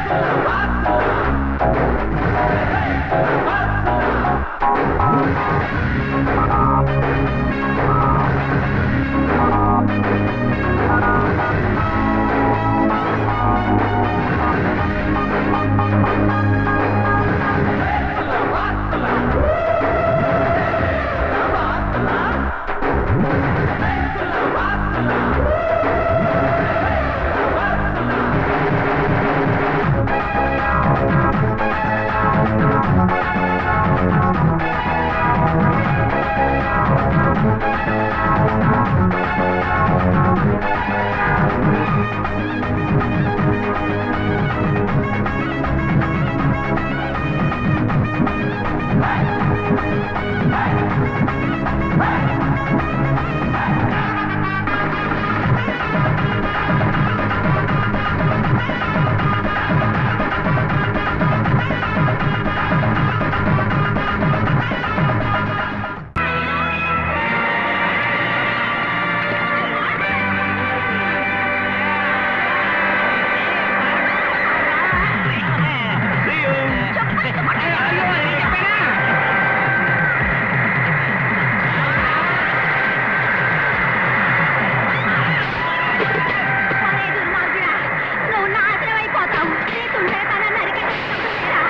నువ్వు నాశనం అయిపోతావు నీ తుండ్రతన నరికేటట్టున్నారా?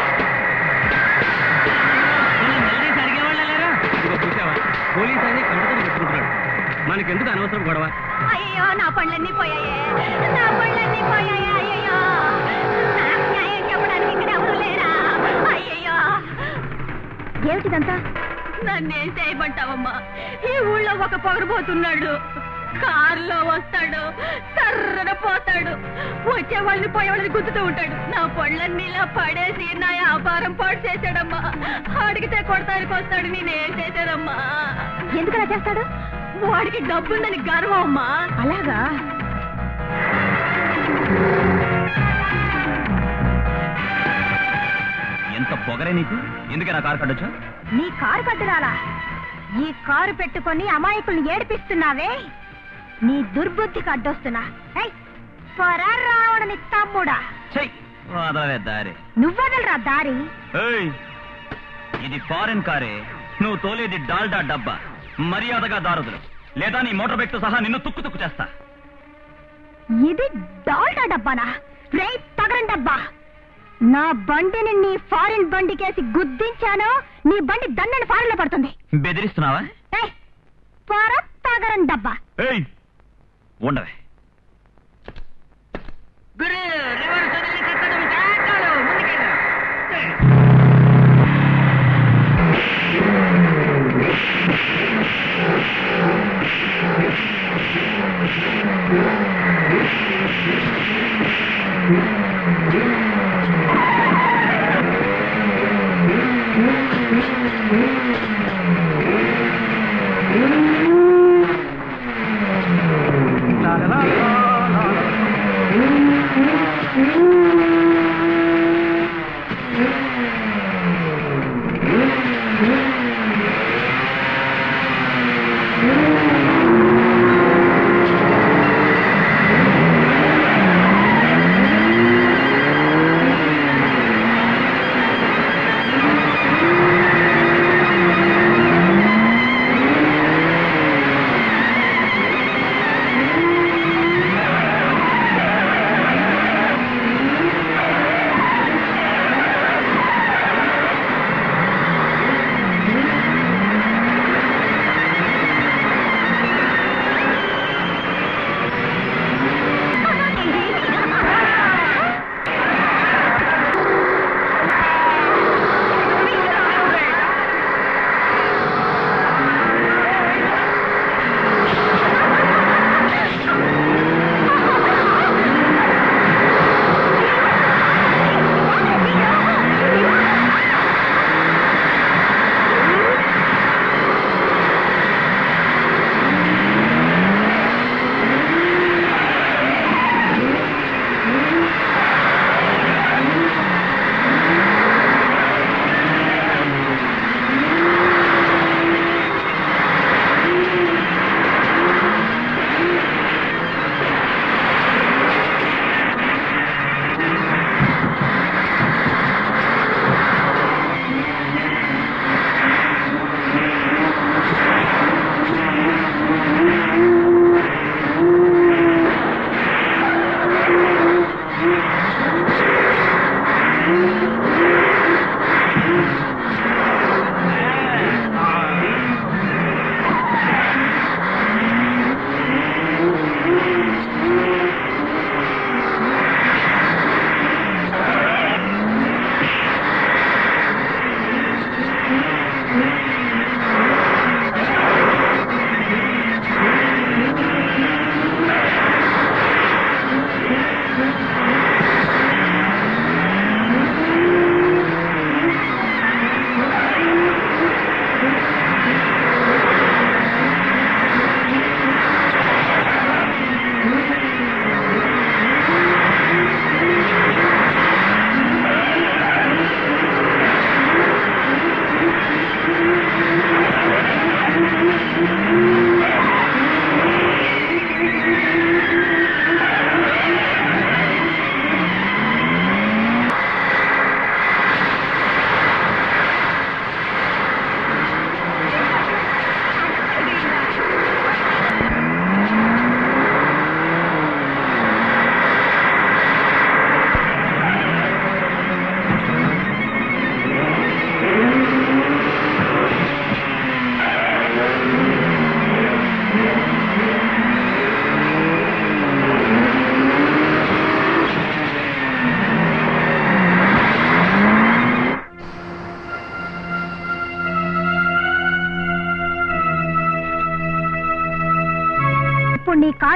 ఇదిగో చూసావా పోలీస్ అని కంటతో పెట్టుకుంటున్నాడు మనకెందుకు అనవసరం గొడవ అయ్యో నా పళ్ళన్నీ పోయాయే నా పళ్ళన్నీ పోయాయే అయ్యయ్యో నాకు న్యాయం చెప్పడానికి ఇక్కడ ఎవరు లేరా అయ్యయ్యో ఏమిటిదంతా నన్నేం చేయమంటావమ్మా ఈ ఊళ్ళో ఒక పొగరబోతున్నాడు కారులో వస్తాడు సర్రన పోతాడు వచ్చే వాళ్ళని పోయే వాళ్ళని గుద్దుతూ ఉంటాడు నా పళ్ళన్నీ ఇలా పడేసి నా వ్యాపారం పాడు చేశాడమ్మా అడిగితే కొడతానికి వస్తాడు నేనేం చేశానమ్మా ఎందుకలా చేస్తాడు వాడికి డబ్బుందని గర్వం అమ్మా అలాగా ఎంత పొగరే నీకు ఎందుకే నా కారు కట్టొచ్చా నీ కారు కట్టురాలా ఈ కారు పెట్టుకొని అమాయకుల్ని ఏడిపిస్తున్నావే నీ దుర్బుద్ధికి అడ్డొస్తున్నా ఏయ్, పొరా రావణని తమ్ముడా చెయ్ వదలవే దారి నువ్వదలరా దారి ఏయ్ ఇది ఫారెన్ కారే నువ్వు తోలేది డాల్డా డబ్బా మర్యాదగా దారుదులు లేదా నీ మోటార్ బైక్ తో సహా నిన్ను తుక్కు తుక్కు చేస్తా ఇది డాల్డా డబ్బానా రే తగరం డబ్బా నా బండిని నీ ఫారిన్ బండికేసి గుద్దించాను నీ బండి దండని ఫారిన్ లో పడుతుంది బెదిరిస్తున్నావా ఏయ్, పొర తగరం డబ్బా ఏయ్ ఉండవే గురు రివర్స్ వదిలి తిట్టడం జాగ్రత్తలు ముందుకెళ్ళు లాలలా,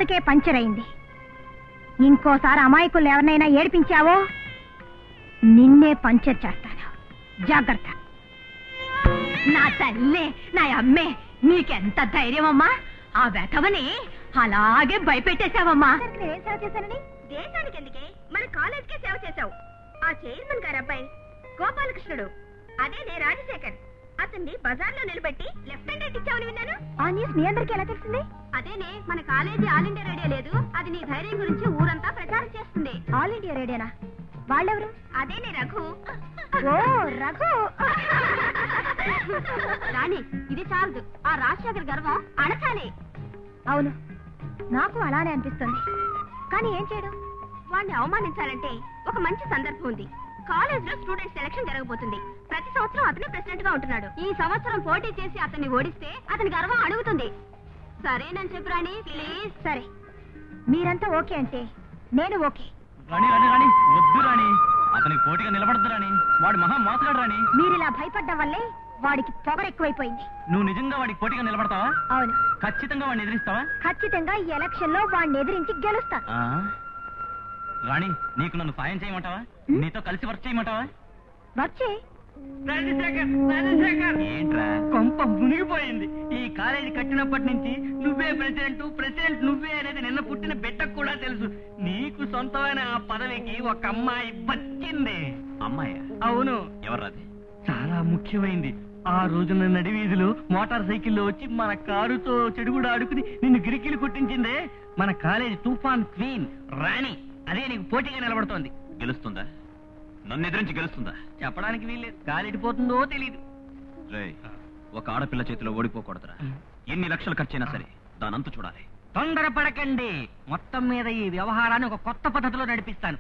ఇదివరకే పంచర్ అయింది ఇంకోసారి అమాయకులు ఎవరినైనా ఏడిపించావో నిన్నే పంచర్ చేస్తాను జాగ్రత్త నా తల్లి నా అమ్మే నీకెంత ధైర్యం అమ్మా ఆ వెధవని అలాగే భయపెట్టేశావమ్మా నేనేం సేవ చేశానని దేశానికి ఎందుకే మన కాలేజ్కే సేవ చేశావు ఆ చైర్మన్ గారు అబ్బాయి గోపాలకృష్ణుడు అదే నే రాజశేఖర్ అతన్ని బజార్లో నిలబెట్టి లెఫ్ట్ హ్యాండ్ ఇచ్చావని విన్నాను ఆ న్యూస్ మీ అందరికీ ఎలా తెలిసింది అదేనే మన కాలేజీ ఆల్ ఇండియా రేడియో లేదు అది నీ ధైర్యం గురించి ఊరంతా ప్రచారం చేస్తుంది ఆల్ ఇండియా రేడియోనా వాళ్ళెవరు అదేనే రఘు ఓ రఘు రాణి ఇది చాలదు ఆ రాజశేఖర్ గర్వం అణచాలి అవును నాకు అలానే అనిపిస్తుంది కానీ ఏం చేయడం వాడిని అవమానించాలంటే ఒక మంచి సందర్భం ఉంది కాలేజ్ లో స్టూడెంట్ సెలక్షన్ జరగబోతుంది ప్రతి సంవత్సరం అతనే ప్రెసిడెంట్ గా ఉంటున్నాడు ఈ సంవత్సరం పోటీ చేసి అతన్ని ఓడిస్తే అతని గర్వం అడుగుతుంది సరేనని చెప్పు రాణి ప్లీజ్ సరే మీరంతా ఓకే అంటే నేను ఓకే రాణి రాణి రాణి వద్దు రాణి అతనికి పోటీగా నిలబడద్దు రాణి వాడు మహా మోసగాడు రాణి మీరిలా భయపడ్డం వల్లే వాడికి పొగరు ఎక్కువైపోయింది నువ్వు నిజంగా వాడికి పోటీగా నిలబడతావా అవును ఖచ్చితంగా వాడిని ఎదిరిస్తావా ఖచ్చితంగా ఈ ఎలక్షన్ లో వాడిని ఎదిరించి గెలుస్తాను ఆ? రాణి నీకు నన్ను సాయం చేయమంటావా నీతో కలిసి వర్క్ చేయమంటావా వచ్చే రాజశేఖర్ రాజశేఖర్ ఏంట్రా కొంప మునిగిపోయింది ఈ కాలేజీ కట్టినప్పటి నుంచి నువ్వే ప్రెసిడెంట్ ప్రెసిడెంట్ నువ్వే అనేది నిన్న పుట్టిన బిడ్డకు కూడా తెలుసు నీకు సొంతమైన ఆ పదవికి ఒక అమ్మాయి బతికింది అమ్మాయి అవును ఎవర్రాది చాలా ముఖ్యమైంది ఆ రోజున నడివీధిలో మోటార్ సైకిల్లో వచ్చి మన కారుతో చెడుగుడు ఆడుకుని నిన్ను గిరికిలు కొట్టించిందే మన కాలేజీ తుఫాన్ క్వీన్ రాణి అదే నీకు పోటీగా నిలబడుతోంది గెలుస్తుందా నన్ను ఎదిరించి గెలుస్తుందా చెప్పడానికి వీల్లేదు గాలిడిపోతుందో తెలియదు రేయ్ ఒక ఆడపిల్ల చేతిలో ఓడిపోకూడదురా ఎన్ని లక్షలు ఖర్చైనా సరే దానంతు చూడాలి తొందరపడకండి మొత్తం మీద ఈ వ్యవహారాన్ని ఒక కొత్త పద్ధతిలో నడిపిస్తాను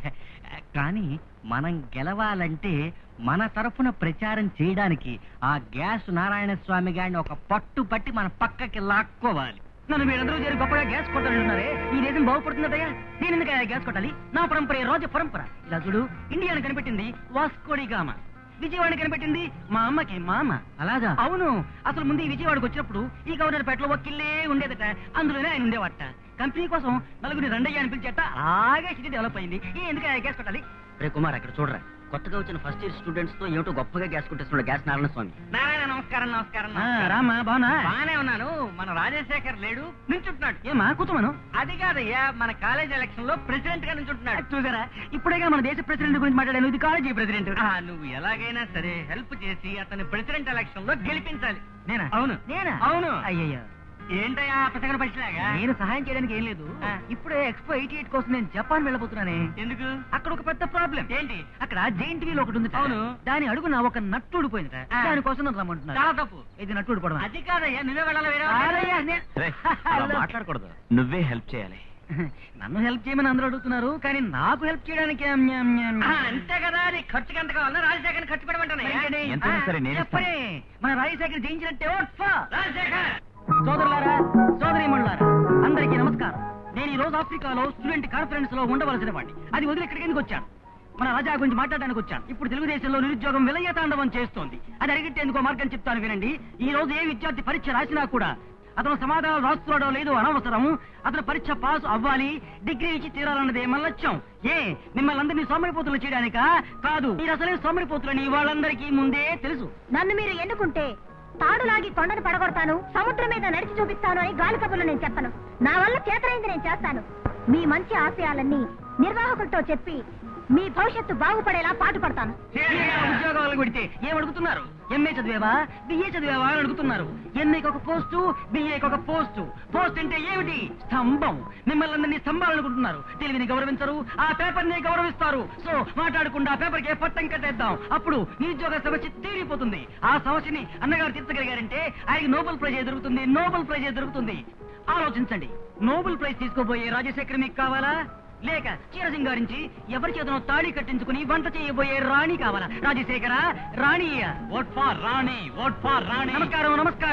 కానీ మనం గెలవాలంటే మన తరఫున ప్రచారం చేయడానికి ఆ గ్యాస్ నారాయణ స్వామి గారిని ఒక పట్టు పట్టి మన పక్కకి లాక్కోవాలి నన్ను మీరందరూ చేరి గొప్పగా గ్యాస్ కొట్టాలంటున్నారే ఈ దేశం బాగుపడుతుందటయ్యా నేను ఎందుకు గ్యాస్ కొట్టాలి నా పరంపర రోజు పరంపర ఇలా చూడు ఇండియాను కనిపెట్టింది వాస్కోడి గామ విజయవాడ కనిపెట్టింది మా అమ్మకి మా అమ్మ అలాగా అవును అసలు ముందు ఈ విజయవాడకు వచ్చినప్పుడు ఈ గవర్నర్ పేటలో ఒక్కిల్లే ఉండేదట అందులోనే ఆయన ఉండేవాట కంపెనీ కోసం నలుగురిని రెండయ్య అని పిలిచేట అలాగే సిటీ డెవలప్ అయింది ఈ ఎందుకు ఆ గ్యాస్ కొట్టాలి రే కుమార్ అక్కడ చూడరా కొత్తగా వచ్చిన ఫస్ట్ ఇయర్ స్టూడెంట్స్ తో ఏమిటో గొప్పగా గ్యాస్ కొట్టేస్తున్నాడు గ్యాస్ నారాయణ స్వామి నారాయణ నమస్కారం నమస్కారం ఆ, రామ్మా, బాగున్నా? బానే ఉన్నాను మన రాజశేఖర్ లేడు నించుంటున్నాడు ఏమా కూర్చోమను అది కాదయ్యా మన కాలేజ్ ఎలక్షన్ లో ప్రెసిడెంట్ గా నించుంటున్నాడు చూసారా ఇప్పుడేగా మన దేశ ప్రెసిడెంట్ గురించి మాట్లాడాను ఇది కాలేజీ ప్రెసిడెంట్ ఆ, నువ్వు ఎలాగైనా సరే హెల్ప్ చేసి అతని ప్రెసిడెంట్ ఎలక్షన్ లో గెలిపించాలి నేనా అవును నేనా అవును అయ్యయ్యో ఏంటయ్యా పచ్చగడ పచ్చిలాగా నేను సహాయం చేయడానికి ఏం లేదు ఆ. ఇప్పుడే ఎక్స్పో ఎయిటీ ఎయిట్ కోసం నేను జపాన్ వెళ్ళబోతున్నానే ఎందుకు అక్కడ ఒక పెద్ద ప్రాబ్లం ఏంటి అక్కడ జైంట్ వీల్ ఒకటి ఉంది అవును. దాని అడుగున ఒక నట్టు ఊడిపోయింది ఆ. దానికోసం నన్ను రమ్మంటున్నారు చాలా తప్పు ఇది నట్టు ఊడిపోవడం అది కాదయ్యా నువ్వే వెళ్ళాలి వేరే కాదయ్యా, వాళ్ళని. నే- మాట్లాడకూడదు నువ్వే హెల్ప్ చేయాలి నన్ను హెల్ప్ చేయమని అందరూ అడుగుతున్నారు కానీ నాకు హెల్ప్ చేయడానికి మ్యామ్, మ్యామ్, మ్యామ్. ఆ, అంతే కదా నీ ఖర్చుకి ఎంత కావాలో రాజశేఖర్ ఖర్చు పెట్టమంటానయ్యా ఏంటండి? ఎంతైనా సరే నేనే చెప్పండి. మన రాజశేఖర్ జయించినట్టే ఓట్ ఫర్. రాజశేఖర్ సోదరులారా సోదరీమణులారా అందరికీ నమస్కారం నేను ఈ రోజు ఆఫ్రికాలో స్టూడెంట్ కాన్ఫరెన్స్ లో ఉండవలసిన వాడిని అది వదిలి ఇక్కడికి ఎందుకు వచ్చాను మన రాజా గురించి మాట్లాడడానికి వచ్చాను ఇప్పుడు తెలుగుదేశంలో నిరుద్యోగం విలయతాండవం చేస్తోంది అది అడిగితే మార్గం చెప్తాను వినండి ఈ రోజు ఏ విద్యార్థి పరీక్ష రాసినా కూడా అతను సమాధానం రాస్తున్నాడో లేదో అనవసరం అతను పరీక్ష పాస్ అవ్వాలి డిగ్రీ ఇచ్చి తీరాలన్నదే మన లక్ష్యం ఏ మిమ్మల్ని అందరినీ సోమరిపోతులు చేయడానికా కాదు మీరు అసలే సోమరిపోతులని వాళ్ళందరికీ ముందే తెలుసు నన్ను మీరు ఎన్నుకుంటే తాడులాగి కొండను పడగొడతాను సముద్రం మీద నడిచి చూపిస్తాను అని గాలి కబుర్లు నేను చెప్పను నా వల్ల చేతనైంది నేను చేస్తాను మీ మంచి ఆశయాలన్నీ నిర్వాహకులతో చెప్పి మీ భవిష్యత్తు బాగుపడేలా పాటు పడతాను ఉద్యోగాలు పెడితే ఏం అడుగుతున్నారు ఎంఏ చదివేవా బిఏ చదివేవా అని అడుగుతున్నారు ఎంఏకి ఒక పోస్టు బిఏకి ఒక పోస్టు పోస్ట్ అంటే ఏమిటి స్తంభం మిమ్మల్ని అందరినీ స్తంభాలనుకుంటున్నారు తెలివిని గౌరవించరు ఆ పేపర్ ని గౌరవిస్తారు సో మాట్లాడకుండా ఆ పేపర్ కి పట్టం కట్టేద్దాం అప్పుడు నిరుద్యోగ సమస్య తీరిపోతుంది ఆ సమస్యని అన్నగారు తీర్చగలిగారంటే ఆయనకి నోబెల్ ప్రైజ్ దొరుకుతుంది నోబెల్ ప్రైజ్ దొరుకుతుంది ఆలోచించండి నోబెల్ ప్రైజ్ తీసుకోబోయే రాజశేఖర్ మీకు కావాలా లేక చీర సింగారించి ఎవరి చేతనో తాళి కట్టించుకుని వంట చేయబోయే రాణి కావాలా Rajasekhara Rani vote for Rani vote for Rani నమస్కారం నమస్కారం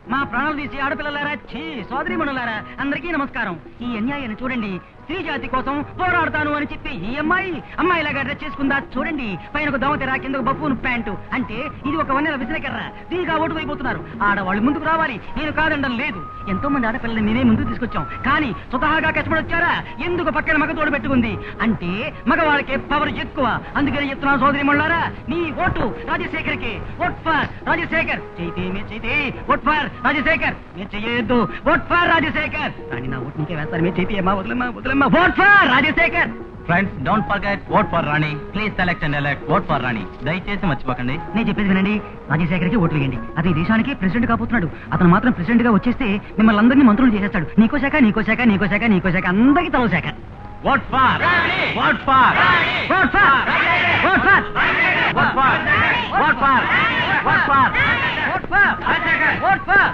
మా ప్రాణాలు తీసి ఆడపిల్లలారా ఛీ సోదరి మనులారా అందరికీ నమస్కారం ఈ అన్యాయాన్ని చూడండి స్త్రీ జాతి కోసం పోరాడతాను అని చెప్పి ఈ అమ్మాయి అమ్మాయిలాగా డ్రెస్ చేసుకుందా చూడండి పైన ఒక దోమతెర కింద ఒక బఫూన్ ప్యాంటు అంటే ఇది ఒక వన్నెల విసిరకర్ర దీనిగా ఓటు వైపోతున్నారు ఆడవాళ్ళు ముందుకు రావాలి నేను కాదండం లేదు ఎంతో మంది ఆడపిల్లల్ని నేనే ముందుకు తీసుకొచ్చాం కానీ స్వతహాగా కష్టపడి వచ్చారా ఎందుకు పక్కన మగ తోడు పెట్టుకుంది అంటే మగవాళ్ళకి పవర్ ఎక్కువ అందుకని చెప్తున్నాను సోదరి మళ్ళారా నీ ఓటు రాజశేఖర్కి ఓట్ ఫర్ రాజశేఖర్ చైతే మీరు చైతే ఓట్ ఫర్ రాజశేఖర్ మీరు చెయ్యొద్దు ఓట్ ఫర్ రాజశేఖర్ కానీ నా ఓటు నీకే వేస్తారు మీరు చైతే అమ్మా వదిలేమ్మా వదిలేమ్మా vote for Rajasekhar friends don't forget vote for Rani please select and elect vote for Rani దయచేసి మర్చిపోకండి నేను చెప్పేది వినండి రాజశేఖర్కి ఓట్లు వేయండి అతని దేశానికి ప్రెసిడెంట్ కాబోతున్నాడు అతను మాత్రం ప్రెసిడెంట్ గా వచ్చేస్తే మిమ్మల్ని అందరినీ మంత్రులు చేసేస్తాడు నీకో శాఖ నీకో శాఖ నీకో శాఖ నీకో శాఖ అందరికీ తలో శాఖ vote for vote for vote for vote for vote for vote for vote for vote for vote for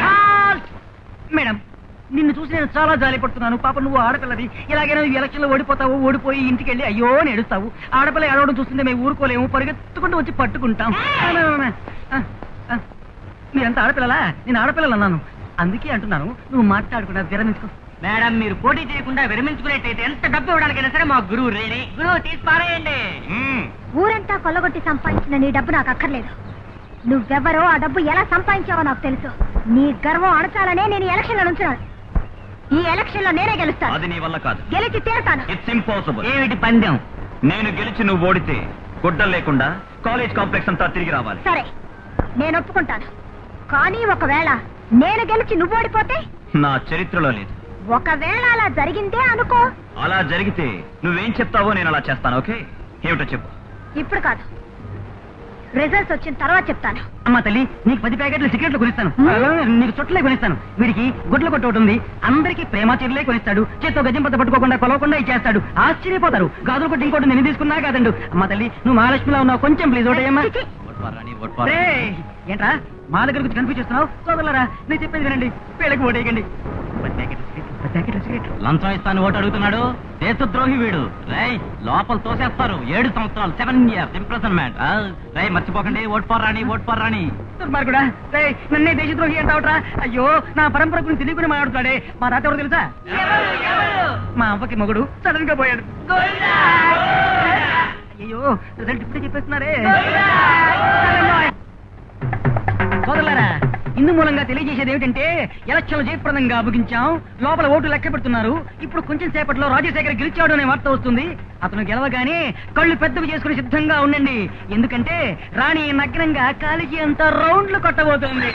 madam నిన్ను చూసి నేను చాలా జాలి పడుతున్నాను పాప నువ్వు ఆడపిల్లది ఇలాగైనా ఈ ఎలక్షన్ లో ఓడిపోతావు ఓడిపోయి ఇంటికి వెళ్ళి అయ్యో అని ఏడుస్తావు ఆడపిల్ల ఏడవడం చూస్తుంటే మేము ఊరుకోలేము పరిగెత్తుకుంటూ వచ్చి పట్టుకుంటాం ఆ, ఆ, మీరంతా ఆడపిల్లలా నేను ఆడపిల్లలు అన్నాను అందుకే అంటున్నాను నువ్వు మాట్లాడుకున్నా విరమించుకో మేడం మీరు పోటీ చేయకుండా విరమించుకునేట్టయితే ఎంత డబ్బు ఇవ్వడానికైనా సరే మా గురువు రెడీ గురువు తీసి పారేయండి ఊరంతా కొల్లగొట్టి సంపాదించిన నీ డబ్బు నాకు అక్కర్లేదు నువ్వెవరో ఆ డబ్బు ఎలా సంపాదించావో నాకు తెలుసు నీ గర్వం అణచాలనే నేను ఈ ఎలక్షన్ లో నుంచున్నాను ఈ ఎలక్షన్ లో నేనే గెలుస్తాను అది నీ వల్ల కాదు గెలిచి తీరుతాను ఇట్స్ ఇంపాసిబుల్ ఏమిటి పందెం నేను గెలిచి నువ్వు ఓడితే గుడ్డలు లేకుండా కాలేజ్ కాంప్లెక్స్ అంతా తిరిగి రావాలి సరే నేను ఒప్పుకుంటాను కానీ ఒకవేళ నేను గెలిచి నువ్వు ఓడిపోతే నా చరిత్రలో లేదు ఒకవేళ అలా జరిగిందే అనుకో అలా జరిగితే నువ్వేం చెప్తావో నేను అలా చేస్తాను ఓకే ఏమిటో చెప్పు ఇప్పుడు కాదు రిజల్ట్స్ వచ్చిన తర్వాత చెప్తాను అమ్మా తల్లి నీకు పది ప్యాకెట్లు సిగరెట్లు కొనిస్తాను నీకు చుట్టలే కొనిస్తాను వీడికి గుడ్ల కొట్టు ఒకటి ఉంది అందరికి ప్రేమ చీరలే కొనిస్తాడు చేత్తో గజం పత్త పట్టుకోకుండా కొలవకుండా ఇచ్చేస్తాడు ఆశ్చర్యపోతారు గాజులు కొట్టి ఇంకోటి నేను తీసుకున్నా కాదండు అమ్మా తల్లి నువ్వు మహాలక్ష్మిలో ఉన్నావు కొంచెం ప్లీజ్ ఒకటేమ్మా చిచి, vote for Rani vote for రేయ్, ఏంట్రా మా దగ్గర గురించి కన్ఫ్యూజ్ చేస్తున్నావు సోదరులారా నేను చెప్పేది వినండి వీళ్ళకి ఓటేయకండి పది ప్యాకెట్లు సిగరెట్లు, పది ప్యాకెట్లు సిగరెట్లు లంచం ఇస్తాను ఓటు అడుగుతున్నాడు దేశద్రోహి వీడు రై లోపల తోసేస్తారు ఏడు సంవత్సరాలు సెవెన్ ఇయర్స్ ఇంప్రెసన్మెంట్ రై మర్చిపోకండి vote for Rani vote for Rani దుర్మార్గుడా రే నన్నే దేశద్రోహి అంటావుట్రా అయ్యో నా పరంపర గురించి తెలియకుండా మాట్లాడుతున్నాడే మా తాత ఎవరు తెలుసా మా అవ్వకి మగుడు సడన్ గా పోయాడు అయ్యో రిజల్ట్ ఇప్పుడే చెప్పేస్తున్నారే సోదరులారా ఇందు మూలంగా తెలియజేసేది ఏమిటంటే ఎలక్షన్లు జయప్రదంగా ముగించాం లోపల ఓటు లెక్క పెడుతున్నారు ఇప్పుడు కొంచెం సేపట్లో రాజశేఖర్ గెలిచాడు అనే వార్త వస్తుంది అతను గెలవగానే కళ్ళు పెద్దవి చేసుకుని సిద్ధంగా ఉండండి ఎందుకంటే రాణి నగ్నంగా కాలికి అంత రౌండ్లు కొట్టబోతుంది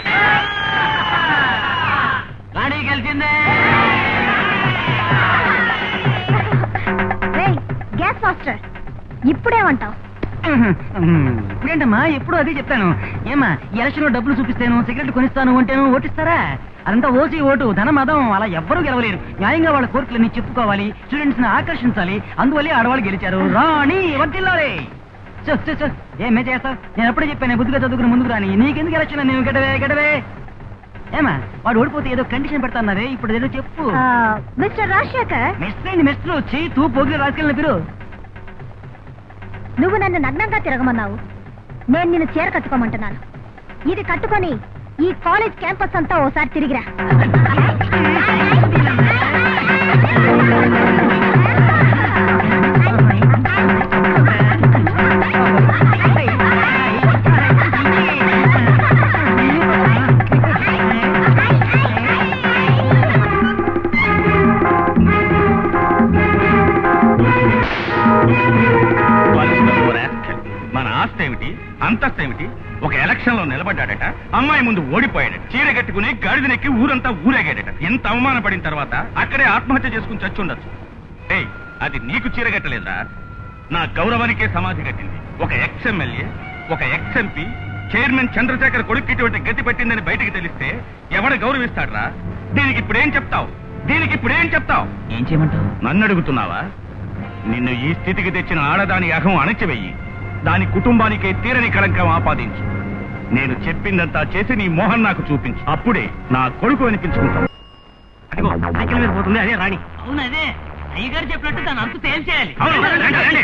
రాణి గెలిచిందే రేయ్ గ్యాస్ మాస్టర్ ఇప్పుడేమంటావు ఇప్పుడేంటమ్మా ఎప్పుడు అదే చెప్తాను ఏమా ఎలక్షన్ లో డబ్బులు చూపిస్తాను సిగరెట్ కొనిస్తాను అంటేను ఓటిస్తారా అదంతా ఓసి ఓటు ధన మదం అలా ఎవ్వరూ గెలవలేరు న్యాయంగా వాళ్ళ కోరికలన్నీ చెప్పుకోవాలి స్టూడెంట్స్ ని ఆకర్షించాలి అందువల్లే ఆడవాళ్ళు గెలిచారు రాణి వర్తిల్లాలి చూ చూ చూ ఏమే చేస్తావు నేను అప్పుడే చెప్పాను బుద్ధిగా చదువుకుని ముందుకు రాని నీకెందుకు ఎలక్షన్ నేను గెడవే గెడవే ఏమా వాడు ఓడిపోతే ఏదో కండిషన్ పెడతాన్నారే ఇప్పుడు ఏదో చెప్పు ఆ, మిస్టర్ రాజశేఖర్ మిస్టర్ అండి మిస్టర్ వచ్చి తూ పోగిలి రాసుకెళ్ళిన పిరు నువ్వు నన్ను నగ్నంగా తిరగమన్నావు నేను నిన్ను చీర కట్టుకోమంటున్నాను ఇది కట్టుకొని ఈ కాలేజ్ క్యాంపస్ అంతా ఓసారి తిరిగిరా మన ఆస్తి ఏమిటి అంతస్తు ఏమిటి ఒక ఎలక్షన్ లో నిలబడ్డాడట అమ్మాయి ముందు ఓడిపోయాడట చీర కట్టుకుని గాడిదనెక్కి ఊరంతా ఊరేగాడట ఎంత అవమానపడిన తర్వాత అక్కడే ఆత్మహత్య చేసుకుని చచ్చుండొచ్చు ఏయ్ అది నీకు చీర కట్టలేదురా నా గౌరవానికే సమాధి కట్టింది ఒక ఎక్స్ ఎమ్మెల్యే ఒక ఎక్స్ ఎంపీ చైర్మన్ చంద్రశేఖర్ కొడుకు ఇటువంటి గతి పట్టిందని బయటికి తెలిస్తే ఎవడ గౌరవిస్తాడ్రా దీనికి ఇప్పుడేం చెప్తావు దీనికి ఇప్పుడేం చెప్తావు ఏం చేయమంటావు నన్ను అడుగుతున్నావా నిన్ను ఈ స్థితికి తెచ్చిన ఆడదాని అహం అణచివెయ్యి దాని కుటుంబానికే తీరని కళంకం ఆపాదించు నేను చెప్పిందంతా చేసి నీ మోహన్ నాకు చూపించు అప్పుడే నా కొడుకు అనిపించుకుంటాను అదిగో సైకిల్ మీద పోతుంది అదే రాణి అవును అదే అయ్యగారు చెప్పినట్టు దాని అంతు తేల్చేయాలి అవును, రండి, రండి.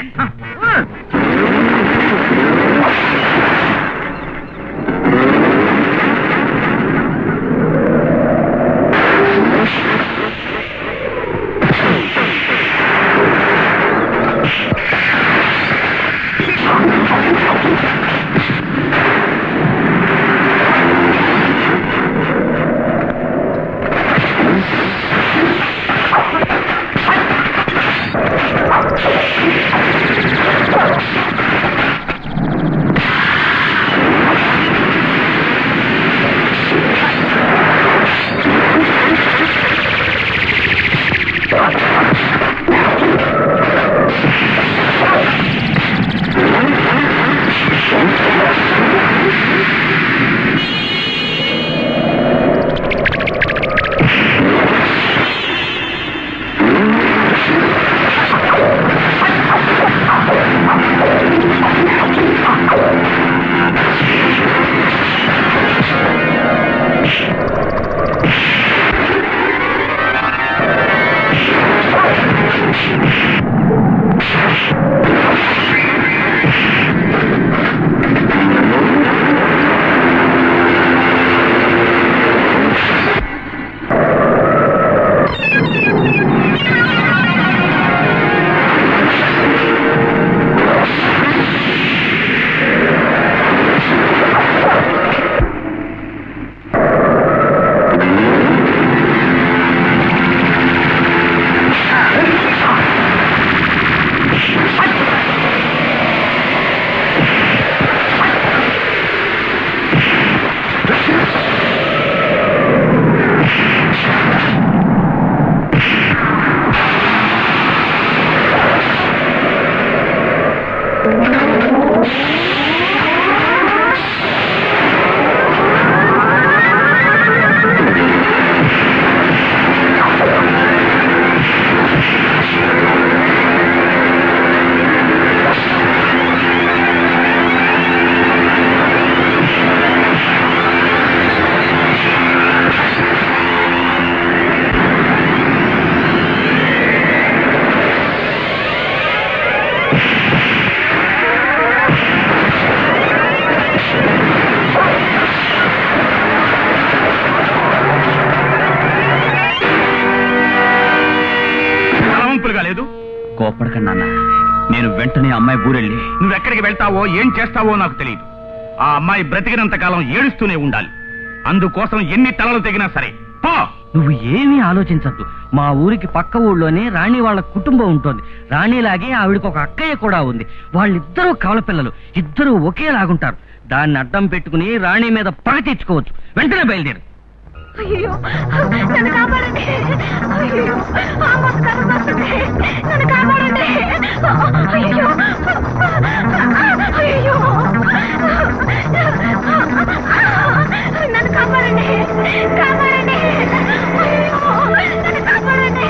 తలవంపులుగా లేదు కోపడకండి నాన్న నేను వెంటనే అమ్మాయి ఊరెళ్ళి నువ్వెక్కడికి వెళ్తావో ఏం చేస్తావో నాకు తెలియదు ఆ అమ్మాయి బ్రతికినంత కాలం ఏడుస్తూనే ఉండాలి అందుకోసం ఎన్ని తలలు తెగినా సరే పో నువ్వు ఏమీ ఆలోచించద్దు మా ఊరికి పక్క ఊళ్ళోనే రాణి వాళ్ళ కుటుంబం ఉంటుంది రాణిలాగే ఆవిడకి ఒక అక్కయ్య కూడా ఉంది వాళ్ళిద్దరూ కవల పిల్లలు ఇద్దరూ ఒకేలాగుంటారు దాన్ని అడ్డం పెట్టుకుని రాణి మీద పగ తీర్చుకోవచ్చు వెంటనే బయలుదేరు అయ్యో నన్ను కాపాడండి అయ్యో ఆమె కనబడుతుంది నన్ను కాపాడండి అయ్యో అయ్యో నన్ను కాపాడండి కాపాడండి అయ్యో నన్ను కాపాడండి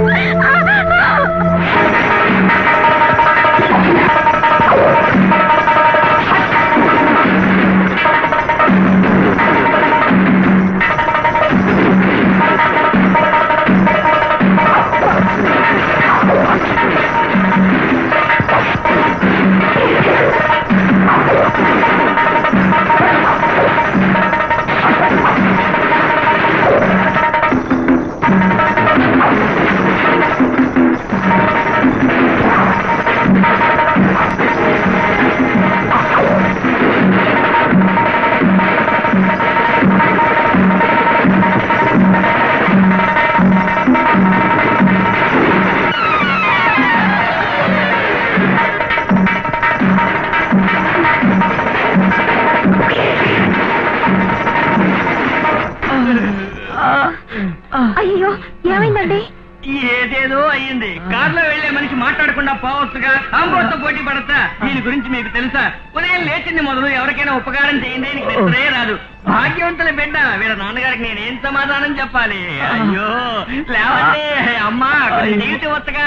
అయ్యో ఏమైందండి ఏదేదో అయ్యింది కార్లో వెళ్లే మనిషి మాట్లాడకుండా పోవచ్చుగా ఆంబోతో పోటీ పడతా దీని గురించి మీకు తెలుసా ఉదయం లేచింది మొదలు ఎవరికైనా ఉపకారం చేయండి నీకు నిద్రే రాదు భాగ్యవంతుల బిడ్డ వీళ్ళ నాన్నగారికి నేనేం సమాధానం చెప్పాలి అయ్యో లేవండి అమ్మా నీటి వత్తగా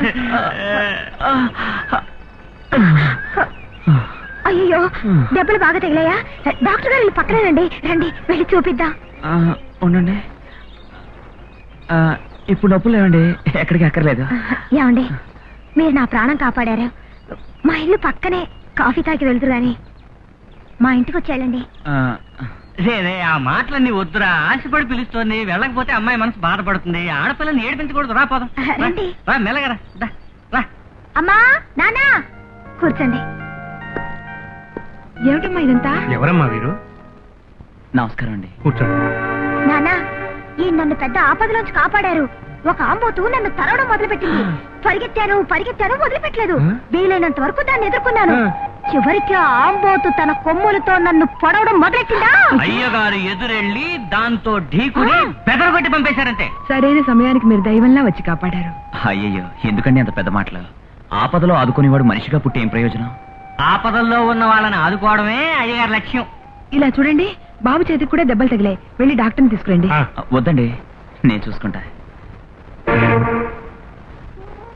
అయ్యో దెబ్బలు బాగా తగిలాయా డాక్టర్ గారు పక్కనే రండి రండి వెళ్ళి చూపిద్దాం ఉండండి ఆ, ఇప్పుడు నొప్పులు ఏమండి ఎక్కడికి అక్కర్లేదు ఏమండి మీరు నా ప్రాణం కాపాడారు మా ఇల్లు పక్కనే కాఫీ తాగి వెళ్తురు గాని మా ఇంటికి వచ్చేయాలండి ఆ, రే ఆ మాటలన్నీ వద్దురా ఆశపడి పిలుస్తోంది వెళ్ళకపోతే అమ్మాయి మనసు బాధపడుతుంది ఆడపిల్లని ఏడిపించకూడదు రా పోదాం రా, రండి. రా మెల్లగరా దా, రా అమ్మా నానా కూర్చోండి ఏమిటమ్మా ఇదంతా ఎవరమ్మా వీరు నమస్కారం అండి కూర్చోండి నానా ఈ నన్ను పెద్ద ఆపదలోంచి కాపాడారు ఒక ఆంబోతు నన్ను తరవడం మొదలుపెట్టింది పరిగెత్తాను పరిగెత్తాను వదిలిపెట్టలేదు వీలైనంత వరకు దాన్ని ఎదుర్కొన్నాను చివరికి ఆ ఆంబోతు తన కొమ్ములతో నన్ను పొడవడం మొదలెట్టిందా అయ్యగారు ఎదురెళ్ళి దాంతో ఢీకుని బెదరగొట్టి పంపేశారంతే సరైన సమయానికి మీరు దైవంలా వచ్చి కాపాడారు అయ్యయ్యో ఎందుకండి అంత పెద్ద మాటలు ఆపదలో ఆదుకునేవాడు మనిషిగా పుట్టి ఏం ప్రయోజనం ఆపదల్లో ఉన్న వాళ్ళని ఆదుకోవడమే అయ్యగారి లక్ష్యం ఇలా చూడండి బాబు చేతికి కూడా దెబ్బలు తగిలాయి వెళ్ళి డాక్టర్ని తీసుకురండి ఆ, వద్దండి నేను చూసుకుంటా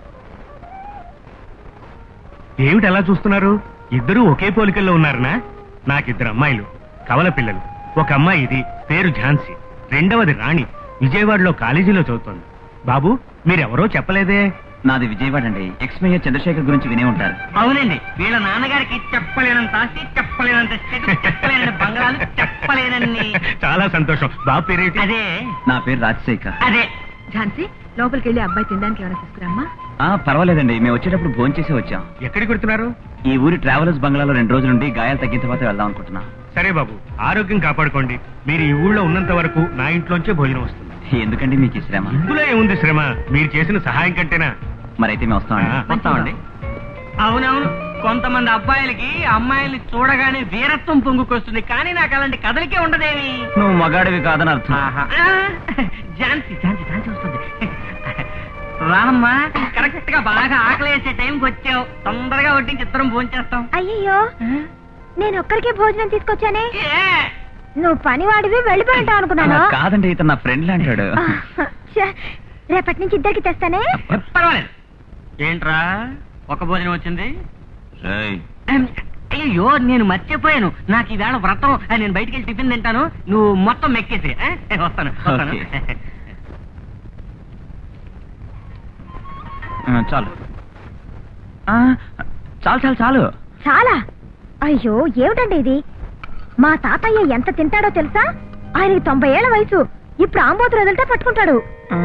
ఏమిటి అలా చూస్తున్నారు ఇద్దరూ ఒకే పోలికల్లో ఉన్నారనా నాకిద్దరు అమ్మాయిలు కవల పిల్లలు ఒక అమ్మాయి ఇది పేరు ఝాన్సీ రెండవది రాణి విజయవాడలో కాలేజీలో చదువుతోంది బాబు మీరెవరో చెప్పలేదే నాది విజయవాడ అండి ఎక్స్ మేయర్ చంద్రశేఖర్ గురించి వినే ఉంటారు అవునండి వీళ్ళ నాన్నగారికి చెప్పలేనంత ఆస్తి చెప్పలేనంత స్థితి చెప్పలేనన్ని బంగారాలు చెప్పలేనన్ని చాలా సంతోషం బాబు పేరేంటి అదే నా పేరు రాజశేఖర్ అదే ఝాన్సీ లోపలికి వెళ్ళి అబ్బాయి తినడానికి ఏమైనా తీసుకురామ్మా ఆ పర్వాలేదండి మేము వచ్చేటప్పుడు భోజనం చేసి వచ్చాం ఎక్కడికి వెళ్తున్నారు ఈ ఊరి ట్రావెలర్స్ బంగ్లాలో రెండు రోజుల నుండి గాయాలు తగ్గిన తర్వాత వెళ్దాం అనుకుంటున్నాం సరే బాబు ఆరోగ్యం కాపాడుకోండి మీరు ఈ ఊళ్ళో ఉన్నంత వరకు నా ఇంట్లోంచే భోజనం వస్తుంది ఎందుకండి మీకు ఈ శ్రమ ఇందులో ఏముంది శ్రమ మీరు చేసిన సహాయం కంటేనా మరైతే మేము వస్తామండి ఆ. వస్తామండి అవునవును కొంతమంది అబ్బాయిలకి అమ్మాయిల్ని చూడగానే వీరత్వం పొంగుకొస్తుంది కానీ నాకు అలాంటి కథలకే ఉండదేమి నువ్వు మగాడివి కాదని అర్థం ఆ, ఝాన్సీ ఝాన్సీ ఝాన్సీ వస్తుంది రామ్మా కరెక్ట్ గా బాగా ఆకలి వేసే టైంకి వచ్చావు తొందరగా వడ్డించి ఇద్దరం భోంచేస్తాం అయ్యయ్యో నేను ఒక్కరికే భోజనం తీసుకొచ్చానే ఏ, నువ్వు పనివాడివి వెళ్ళిపోయింటావు అనుకున్నాను అలా కాదండి ఇతను నా ఫ్రెండ్ అంటాడు ఆ, ఛే, రేపటి నుంచి ఇద్దరికి తెస్తానే పర్వాలేదు ఏంట్రా ఒక భోజనం వచ్చింది రేయ్, అయ్యో నేను మర్చిపోయాను నాకు ఈవేళ వ్రతం ఆ, నేను బయటికి వెళ్ళి టిఫిన్ తింటాను నువ్వు మొత్తం మెక్కేసి ఆ? వస్తాను వస్తాను ఓకే. ఆ, చాలు ఆ, చాలు చాలు చాలు చాలా అయ్యో ఏమిటండి ఇది మా తాతయ్య ఎంత తింటాడో తెలుసా ఆయనకి తొంభై ఏళ్ల వయసు ఇప్పుడు ఆంబోతులు వదిలితే పట్టుకుంటాడు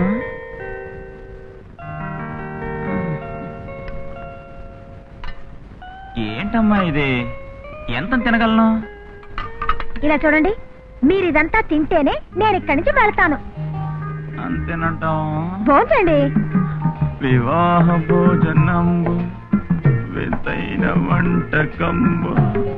ఏంటమ్మా ఇది ఎంత తినగలను ఇలా చూడండి మీరు ఇదంతా తింటేనే నేను ఇక్కడి నుంచి వెళ్తాను అంతేనంటాం భోంచండి వివాహ భోజనంబు వింతైన వంటకంబు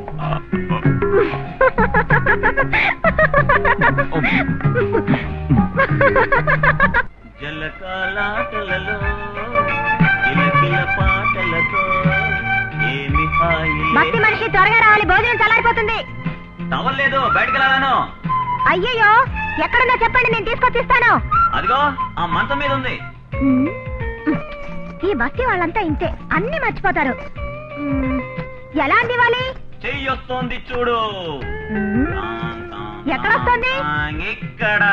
జలకాలాటలలో కిలకిల పాటలతో ఏమి భక్తి మనిషి త్వరగా రావాలి భోజనం చల్లారిపోతుంది తవ్వలేదు బయటికి రాను అయ్యయ్యో ఎక్కడున్నా చెప్పండి నేను తీసుకొచ్చిస్తాను అదిగో ఆ మంచం మీద ఉంది ఉమ్. ఈ బస్తీ వాళ్ళంతా ఇంతే అన్ని మర్చిపోతారు ఉమ్, ఎలా అందివ్వాలి చెయ్యి వస్తోంది చూడు ఉమ్, ఎక్కడ వస్తోంది? ఇక్కడ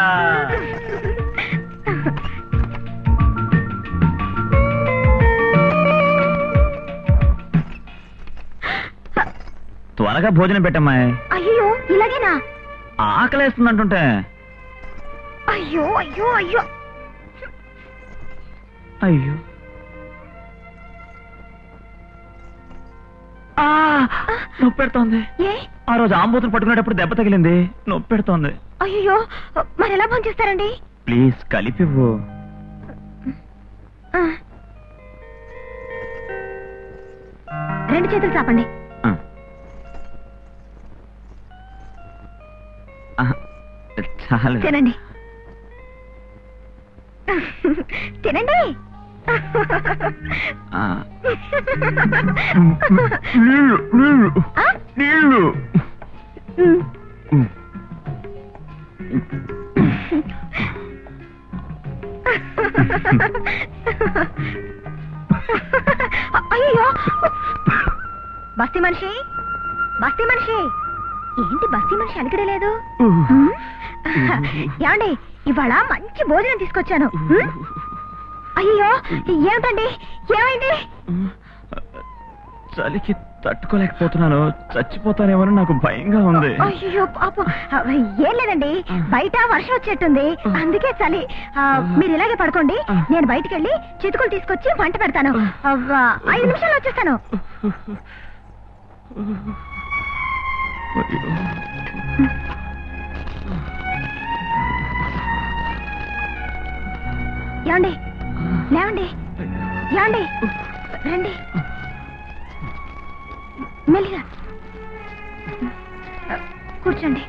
త్వరగా భోజనం పెట్టమ్మాయి అయ్యో ఇలాగేనా ఆకలేస్తుందంటుంటే అయ్యో అయ్యో అయ్యో అయ్యో ఆ, నొప్పి పెడుతోంది ఏ ఆ రోజు ఆంబూతులు పట్టుకునేటప్పుడు దెబ్బ తగిలింది నొప్పి పెడుతోంది అయ్యో మరి ఎలా భోంచేస్తారండి ప్లీజ్ కలిపివ్వు ఆ. రెండు చేతులు చాపండి ఆ. ఆ, చాలు తినండి తినండి ఆ. నీళ్ళు నీళ్ళు ఆ? నీళ్ళు ఉమ్. అయ్యో బస్తీ మనిషి బస్తీ మనిషి ఏంటి బస్తీ మనిషి అలికిడే లేదు ఉమ్? ఏమండి ఇవాళ మంచి భోజనం తీసుకొచ్చాను ఉమ్? అయ్యో ఏమిటండి ఏమైంది చలికి తట్టుకోలేకపోతున్నాను చచ్చిపోతానేమో నాకు భయంగా ఉంది అయ్యో పాపం ఏం లేదండి బయట వర్షం వచ్చేట్టుంది అందుకే చలి ఆ, మీరు ఇలాగే పడుకోండి నేను బయటికి వెళ్ళి చితుకులు తీసుకొచ్చి వంట పెడతాను అవ్వా, ఐదు నిమిషాలు వచ్చేస్తాను ఏమండి లేవండి ఏమండి రండి మెల్లిగా కూర్చోండి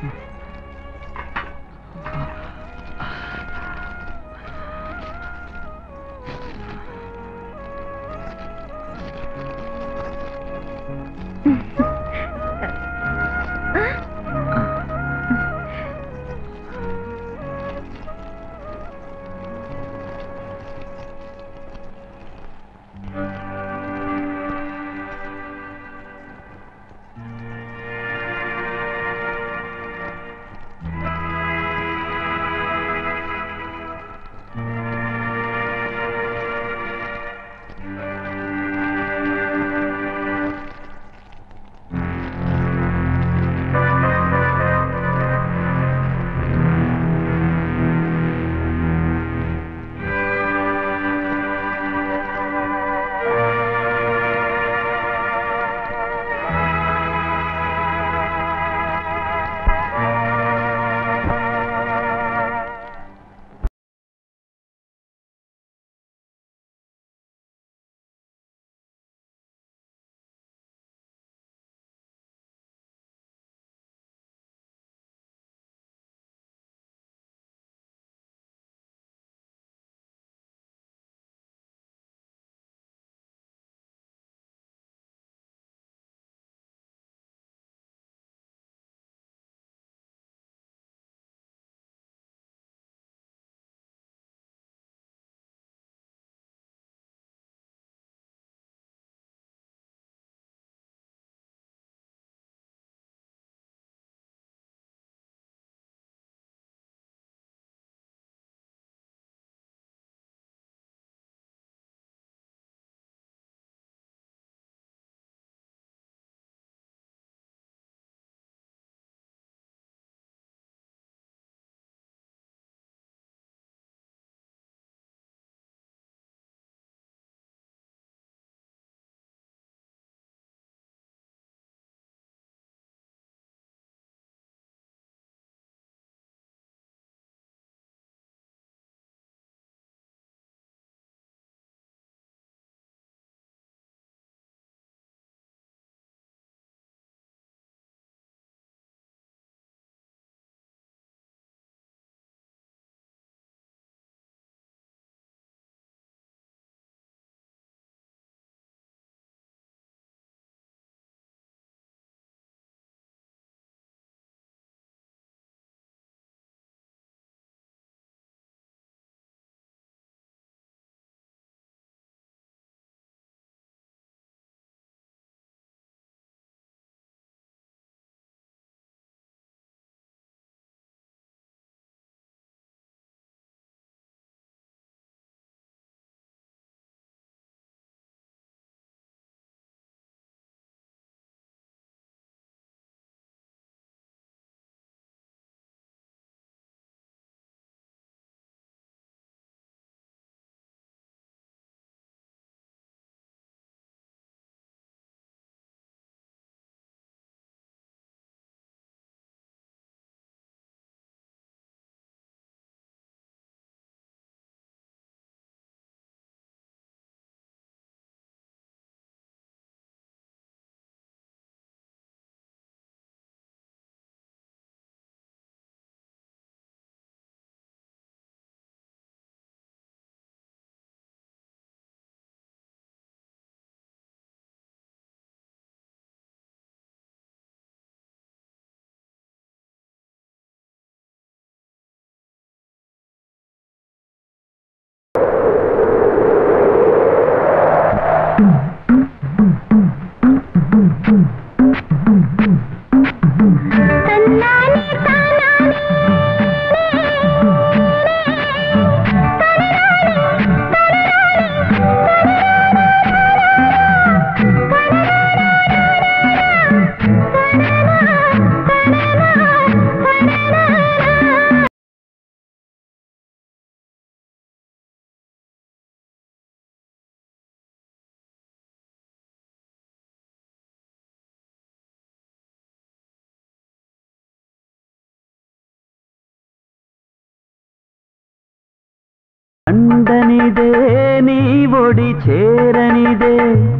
అండనిదే నీ ఒడి చేరనిదే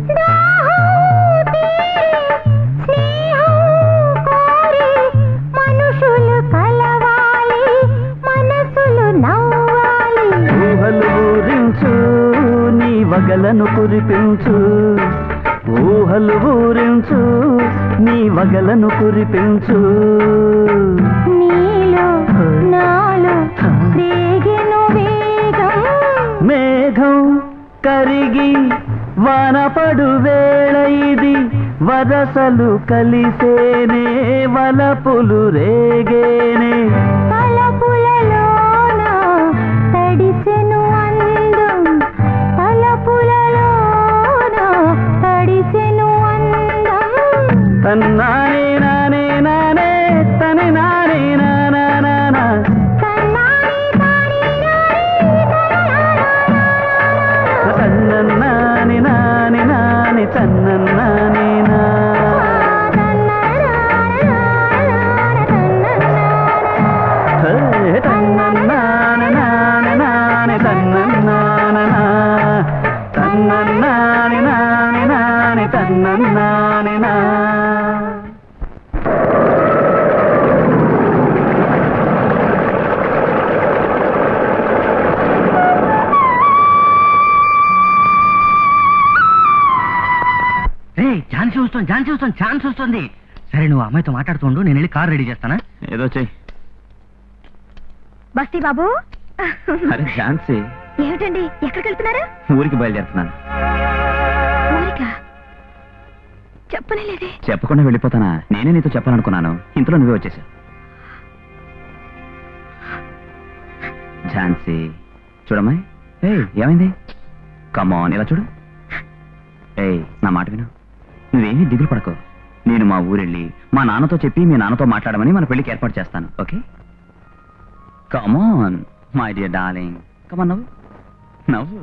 మనుషులు కలవాలి మనసులు నవ్వాలి ఊహలు ఊరించు నీ వగలను కురిపించు ఊహలు ఊరించు నీ వగలను కురిపించు నీలో నాలో రేగెను వేగం మేఘం కరిగి వానపడు వేళ ఇది వరసలు కలిసేనే వలపులు రేగేనే తలపులలోన తడిసెను అందం తలపులలోన తడిసెను అందం తన్నానే నానే నానే తని నానే నానా నానా తన్నాని తాని తన్నన్నాని నాని నాని తన్నన్నాని నా హే, తన్నన్నాని నాని నాని తన్నన్నాని నా. తన్నన్నాని నాని నాని తన్నన్నాని నా రే ఛాన్స్ వస్తుంది ఛాన్స్ వస్తుంది ఛాన్స్ వస్తుంది సరే నువ్వు అమ్మాయితో మాట్లాడుతుండు నేను వెళ్ళి కార్ రెడీ చేస్తానా ఏదో చెయ్యి బస్తీ బాబు అరే ఝాన్సీ ఏమిటండి ఎక్కడికి వెళ్తున్నారు ఊరికి బయలుదేరుతున్నాను ఊరికా చెప్పలేదే చెప్పకుండా వెళ్ళిపోతానా నేనే నీతో చెప్పాలనుకున్నాను ఇంతలో నువ్వే వచ్చేసా ఝాన్సీ చూడమ్మాయి ఏయ్ ఏమైంది కమాన్ ఇలా చూడు ఏయ్ నా మాట విను నువ్వేమీ దిగులు పడకు నేను మా ఊరెళ్ళి మా నాన్నతో చెప్పి మీ నాన్నతో మాట్లాడమని మన పెళ్లికి ఏర్పాటు చేస్తాను okay come on my dear darling come on నవ్వు నవ్వు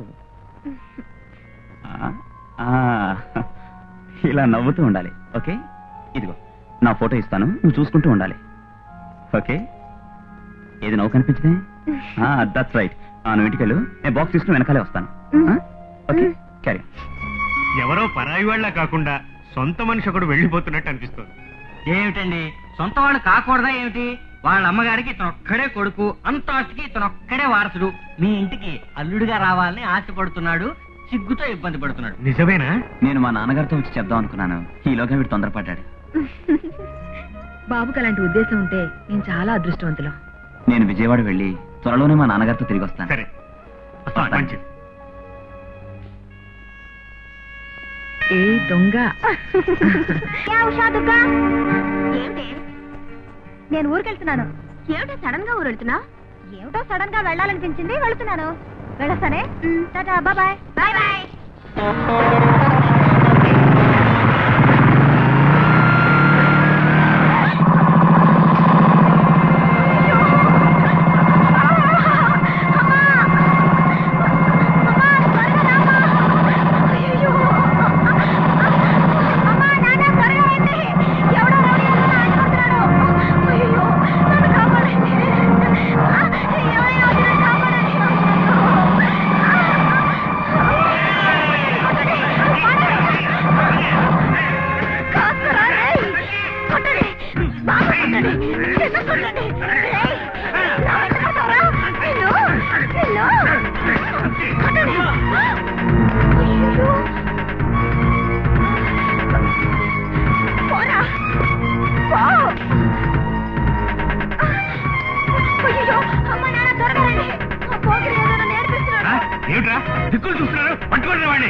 ఆ, ఆ, ఇలా నవ్వుతూ ఉండాలి ఓకే ఇదిగో నా ఫోటో ఇస్తాను నువ్వు చూసుకుంటూ ఉండాలి ఓకే ఏది నవ్వు కనిపించింది దట్స్ రైట్ నువ్వు ఇంటికి వెళ్ళు నేను బాక్స్ తీసుకుని వెనకాలే వస్తాను ఓకే క్యారీ ఎవరో పరాయి వాళ్ళ కాకుండా సొంత మనిషి ఒకడు వెళ్ళిపోతున్నట్టు అనిపిస్తుంది ఏమిటండి సొంత వాళ్ళు కాకూడదా ఏమిటి వాళ్ళ అమ్మగారికి ఇతను ఒక్కడే కొడుకు అంత ఆస్తికి ఇతను ఒక్కడే వారసుడు మీ ఇంటికి అల్లుడిగా రావాలని ఆశపడుతున్నాడు సిగ్గుతో ఇబ్బంది పడుతున్నాడు నిజమేనా నేను మా నాన్నగారితో వచ్చి చెప్దాం అనుకున్నాను ఈలోగా వీడు తొందరపడ్డాడు బాబుకి అలాంటి ఉద్దేశం ఉంటే నేను చాలా అదృష్టవంతులం నేను విజయవాడ వెళ్ళి త్వరలోనే మా నాన్నగారితో తిరిగి వస్తాను సరే వస్తాను. మంచిది ఏ దొంగ యా ఉషా దుర్గా ఏమిటి నేను ఊరికెళ్తున్నాను ఏమిటి సడన్ గా ఊరెళ్తున్నా ఏమిటో సడన్ గా వెళ్ళాలనిపించింది వెళుతున్నాను వెళ్ళొస్తానే టాటా బాయ్ బాయ్ బాయ్ ఆ, ఏమిట్రా దిక్కులు చూస్తున్నారు పట్టుకోండి వాడిని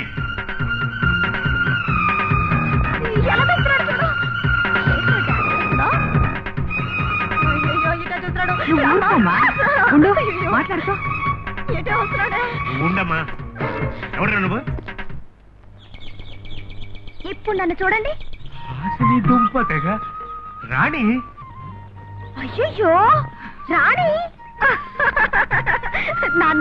నువ్వు ఊరుకోమ్మా. ఉండు మాట్లాడుకో ఉండమ్మా ఎవరు నువ్వు ఇప్పుడు నన్ను చూడండి అసలు ఈ దుంప తెగ రాణి అయ్యయ్యో రాణి నాన్న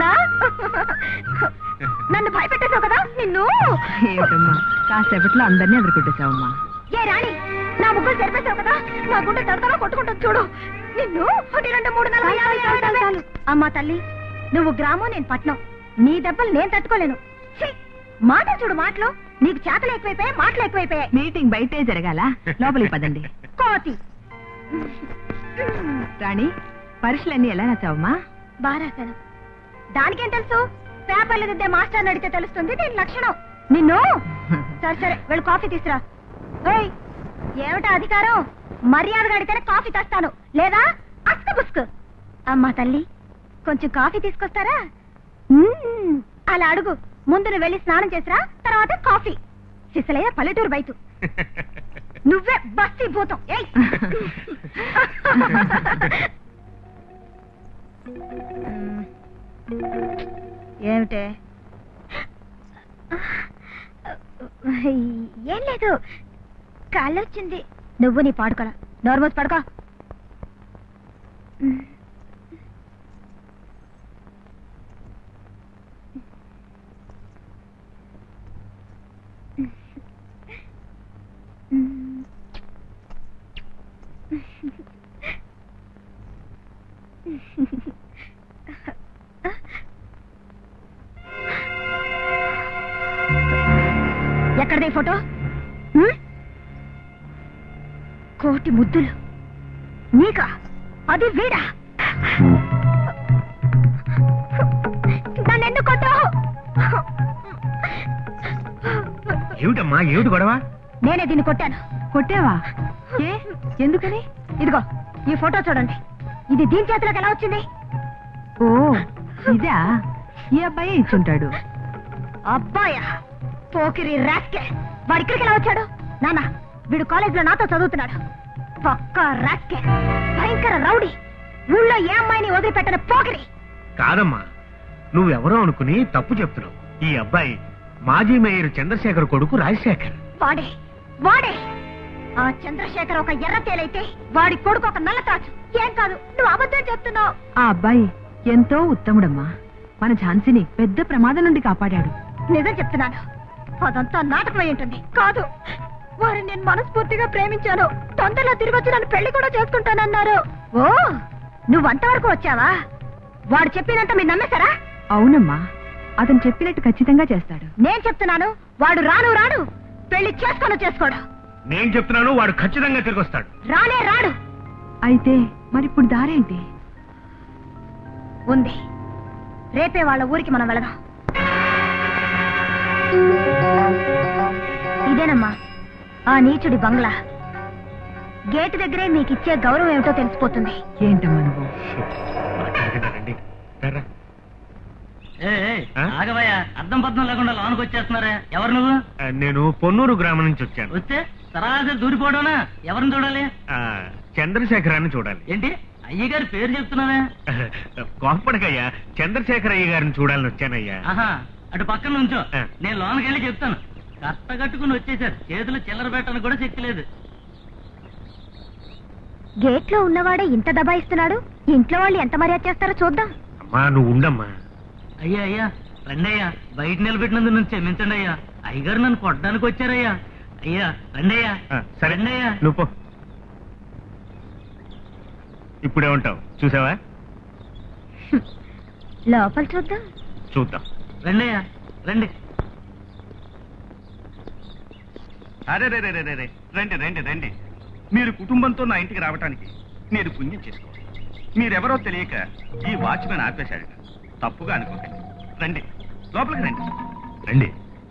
నన్ను భయపెట్టేశావు కదా నిన్ను ఏమిటమ్మా కాసేపట్లో అందరినీ ఎదుర్కొట్టేశావమ్మా ఏ రాణి నా ముగ్గురు తెరిపేశావు కదా నా గుండె తడతలో కొట్టుకుంటుంది చూడు నిన్ను ఒకటి రెండు మూడు నాలుగు ఐదు, ఆరు, ఏడు, ఎనిమిది. అమ్మా తల్లి నువ్వు గ్రామం నేను పట్నం నీ దెబ్బలు నేను తట్టుకోలేను ఛీ! మాటలు చూడు మాటలు నీకు చేతలు ఎక్కువైపోయాయి మాటలు ఎక్కువైపోయాయి మీటింగ్ బయటే జరగాల లోపలికి పదండి కోతి రాణి పరీక్షలన్నీ ఎలా రాసావమ్మా బాగా రాశాను దానికేం తెలుసు పేపర్లు దిద్దే మాస్టర్ అడిగితే తెలుస్తుంది దీని లక్షణం నిన్ను సరే సరే వెళ్ళి కాఫీ తీసురా ఏయ్ ఏమిటా అధికారం మర్యాదగా అడిగితేనే కాఫీ తెస్తాను లేదా అస్క బుస్క్ అమ్మా తల్లి కొంచెం కాఫీ తీసుకొస్తారా మ్మ్, అలా అడుగు ముందు నువ్వు వెళ్ళి స్నానం చేసిరా తర్వాత కాఫీ సిసలయ్య పల్లెటూరు బయట నువ్వే బస్తీ భూతం ఏయ్ ఏమిటే ఏం లేదు కాళ్ళు వచ్చింది నువ్వు నీ పాడుకోరా నోర్మోస్ పడుకో ఎక్కడదే ఫోటో హ్మ్? కోటి ముద్దులు నీకా అది వీడా నన్ను ఎందుకు కొట్టావు ఏమిటమ్మా ఏమిటి గొడవ నేనే దీన్ని కొట్టాను కొట్టావా ఏ ఎందుకని ఇదిగో ఈ ఫోటో చూడండి ఇది దీని చేతిలోకి ఎలా వచ్చింది ఓ ఇదా ఈ అబ్బాయే ఇచ్చుంటాడు అబ్బాయా పోకిరి రాస్కే వాడు ఇక్కడికి ఎలా వచ్చాడు నాన్న వీడు కాలేజ్ లో నాతో చదువుతున్నాడు పక్క రాస్కే భయంకర రౌడీ ఊళ్ళో ఏ అమ్మాయిని వదిలిపెట్టని పోకిరి కాదమ్మా నువ్వెవరో అనుకుని తప్పు చెప్తున్నావు ఈ అబ్బాయి మాజీ మేయర్ చంద్రశేఖర్ కొడుకు రాజశేఖర్ వాడే వాడే ఆ చంద్రశేఖర్ ఒక ఎర్ర తేలైతే వాడి కొడుకు ఒక నల్ల తాచు ఏం కాదు నువ్వు అబద్ధం చెప్తున్నావు ఆ అబ్బాయి ఎంతో ఉత్తముడమ్మా మన ఝాన్సీని పెద్ద ప్రమాదం నుండి కాపాడాడు నిజం చెప్తున్నాను అదంతా నాటకమై ఉంటుంది కాదు వారిని నేను మనస్ఫూర్తిగా ప్రేమించాను తొందరలో తిరిగి వచ్చి నన్ను పెళ్లి కూడా చేసుకుంటానన్నారు ఓ నువ్వు అంతవరకు వచ్చావా వాడు చెప్పినంత మీరు నమ్మేశారా అవునమ్మా అతను చెప్పినట్టు ఖచ్చితంగా చేస్తాడు నేను చెప్తున్నాను వాడు రాను రాడు పెళ్లి చేసుకొని చేసుకోడు నేను చెప్తున్నాను వాడు ఖచ్చితంగా తిరిగి వస్తాడు రానే రాడు అయితే మరిప్పుడు దారేంటి ఉంది రేపే వాళ్ళ ఊరికి మనం వెళదాం ఇదేనమ్మా ఆ నీచుడి బంగ్లా గేటు దగ్గరే మీకు ఇచ్చే గౌరవం ఏమిటో తెలిసిపోతుంది ఏంటమ్మా నువ్వు మాట్లాడుతున్నారండి సరే ఆ? ఆగవయ్యా అర్థం పద్ధం లేకుండా లోనికి వచ్చేస్తున్నారా ఎవరు నువ్వు ఆ, నేను పొన్నూరు గ్రామం నుంచి వచ్చాను వస్తే సరాసరి దూరిపోవడానా ఎవరిని చూడాలి ఆ, చంద్రశేఖరాన్ని చూడాలి ఏంటి అయ్యగారి పేరు చెప్తున్నావే కోపడకయ్యా చంద్రశేఖర్ అయ్య గారిని చూడాలని వచ్చానయ్యా ఆహా అటు పక్కన నుంచో ఆ. నేను లోనకి వెళ్ళి చెప్తాను కట్ట కట్టుకుని వచ్చేసారు చేతులు చిల్లర పెట్టడానికి కూడా శక్తి లేదు గేట్ లో ఉన్నవాడే ఇంత దబాయిస్తున్నాడు ఇంట్లో వాళ్ళు ఎంత మర్యాద చేస్తారో చూద్దాం అమ్మా నువ్వు ఉండమ్మా అయ్యా అయ్యా రండి అయ్యా బయట నిలబెట్టినందుకు నన్ను క్షమించండి అయ్యా అయ్యగారు నన్ను కొట్టడానికి వచ్చారయ్యా అయ్యా రండి అయ్యా ఆ, సరే రండి అయ్యా నువ్వు పో. ఇప్పుడే ఉంటావు చూసావా లోపల చూద్దాం చూద్దాం రండి అయ్యా రండి అరే రే రే రే, రే రే రండి రండి రండి మీరు కుటుంబంతో నా ఇంటికి రావటానికి నేను పుణ్యం చేసుకోవాలి మీరెవరో తెలియక ఈ వాచ్మెన్ ఆపేశాడట తప్పుగా అనుకోకండి రండి లోపలికి రండి రండి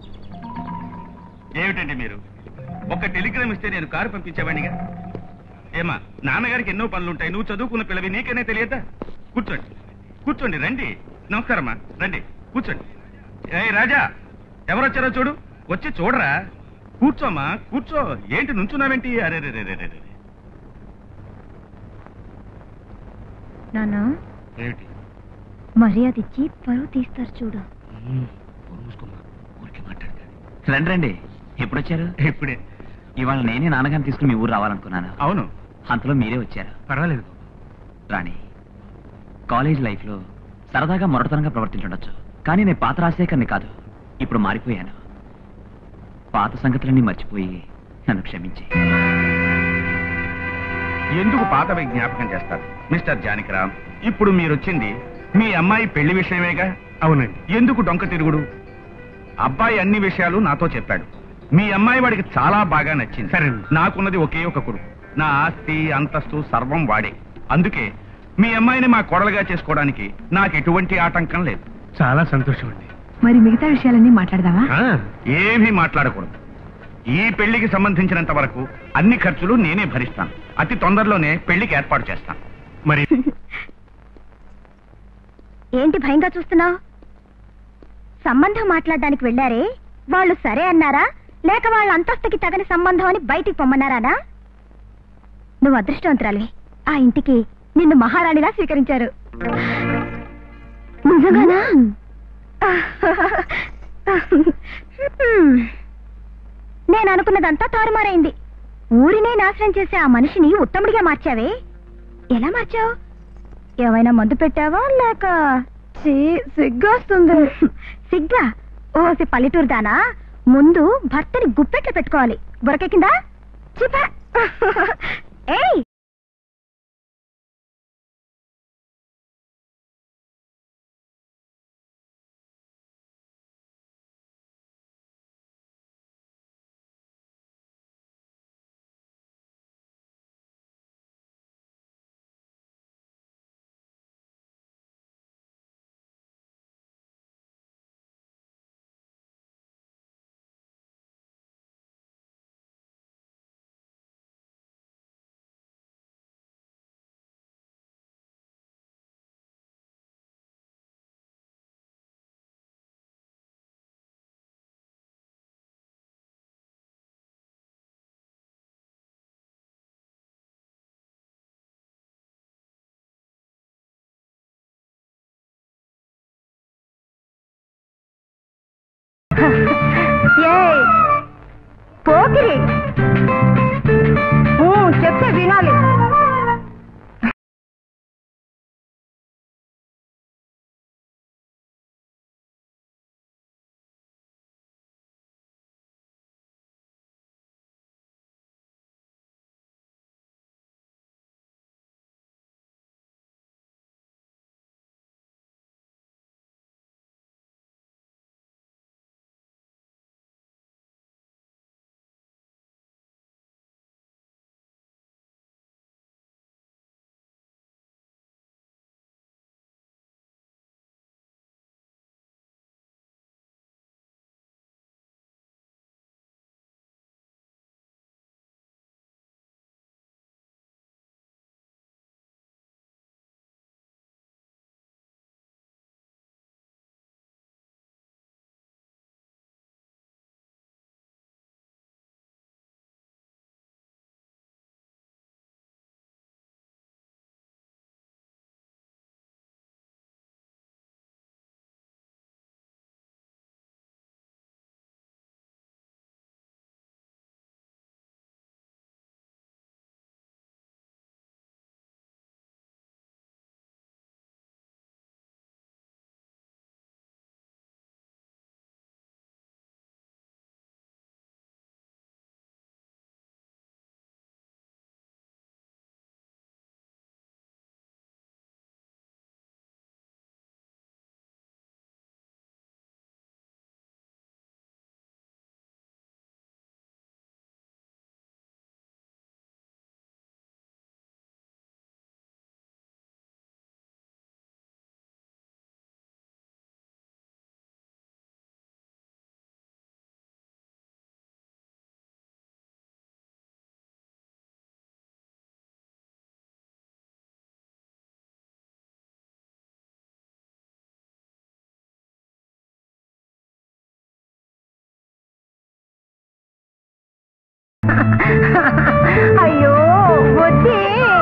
ఏమిటండి మీరు ఒక టెలిగ్రామ్ ఇస్తే నేను కారు పంపించేవాడిగా ఏమా నాన్నగారికి ఎన్నో పనులుంటాయి నువ్వు చదువుకున్న పిల్లవి నీకనే తెలియదా కూర్చోండి కూర్చోండి రండి నమస్కారమ్మా రండి కూర్చోండి ఏ రాజా ఎవరొచ్చారో చూడు వచ్చి చూడరా కూర్చోమ్మా కూర్చో ఏంటి నుంచున్నావేంటి అరే రే రే రే రే రే. నాన్న ఏమిటి మర్యాద ఇచ్చి పరువు తీస్తారు చూడు ఊరికి మాట్లాడతాను రండి రండి ఎప్పుడొచ్చారు ఇప్పుడే ఇవాళ నేనే నాన్నగారిని తీసుకుని మీ ఊరు రావాలనుకున్నాను అవును అంతలో మీరే వచ్చారు పర్వాలేదు రాణి కాలేజ్ లైఫ్లో సరదాగా మొరటతనంగా ప్రవర్తించుండొచ్చు కానీ నేను పాత రాజశేఖర్ని కాదు ఇప్పుడు మారిపోయాను పాత సంగతులన్నీ మర్చిపోయి నన్ను క్షమించి ఎందుకు పాతవి జ్ఞాపకం చేస్తారు మిస్టర్ జానకిరామ్ ఇప్పుడు మీరొచ్చింది మీ అమ్మాయి పెళ్లి విషయమేగా అవునండి ఎందుకు డొంక తిరుగుడు అబ్బాయి అన్ని విషయాలు నాతో చెప్పాడు మీ అమ్మాయి వాడికి చాలా బాగా నచ్చింది సరేనండి. నాకున్నది ఒకే ఒక కొడుకు నా ఆస్తి అంతస్తు సర్వం వాడే అందుకే మీ అమ్మాయిని మా కోడలుగా చేసుకోవడానికి నాకు ఎటువంటి ఆటంకం లేదు చాలా సంతోషం అండి మరి మిగతా విషయాలన్నీ మాట్లాడదామా ఆ, ఏమీ మాట్లాడకూడదు ఈ పెళ్లికి సంబంధించినంత వరకు అన్ని ఖర్చులు నేనే భరిస్తాను అతి తొందరలోనే పెళ్లికి ఏర్పాటు చేస్తాను మరి ఏంటి భయంగా చూస్తున్నావు సంబంధం మాట్లాడడానికి వెళ్ళారే వాళ్ళు సరే అన్నారా లేక వాళ్ళ అంతస్తుకి తగని సంబంధం అని బయటికి పొమ్మన్నారానా నువ్వు అదృష్టవంతురాలి ఆ ఇంటికి నిన్ను మహారాణిలా స్వీకరించారు నిజంగానా హ్మ్. నేను అనుకున్నదంతా తారుమారైంది ఊరినే నాశనం చేసే ఆ మనిషిని ఉత్తముడిగా మార్చావే ఎలా మార్చావు ఏమైనా మందు పెట్టావా లేక సిగ్గొస్తుంది సిగ్గా ఓసి పల్లెటూరు దానా ముందు భర్తని గుప్పెట్లు పెట్టుకోవాలి బురకెక్కిందా చిపా ఏయ్ ఏయ్ పోకిరి ఊ, చెప్తే వినాలి అయ్యో వద్దే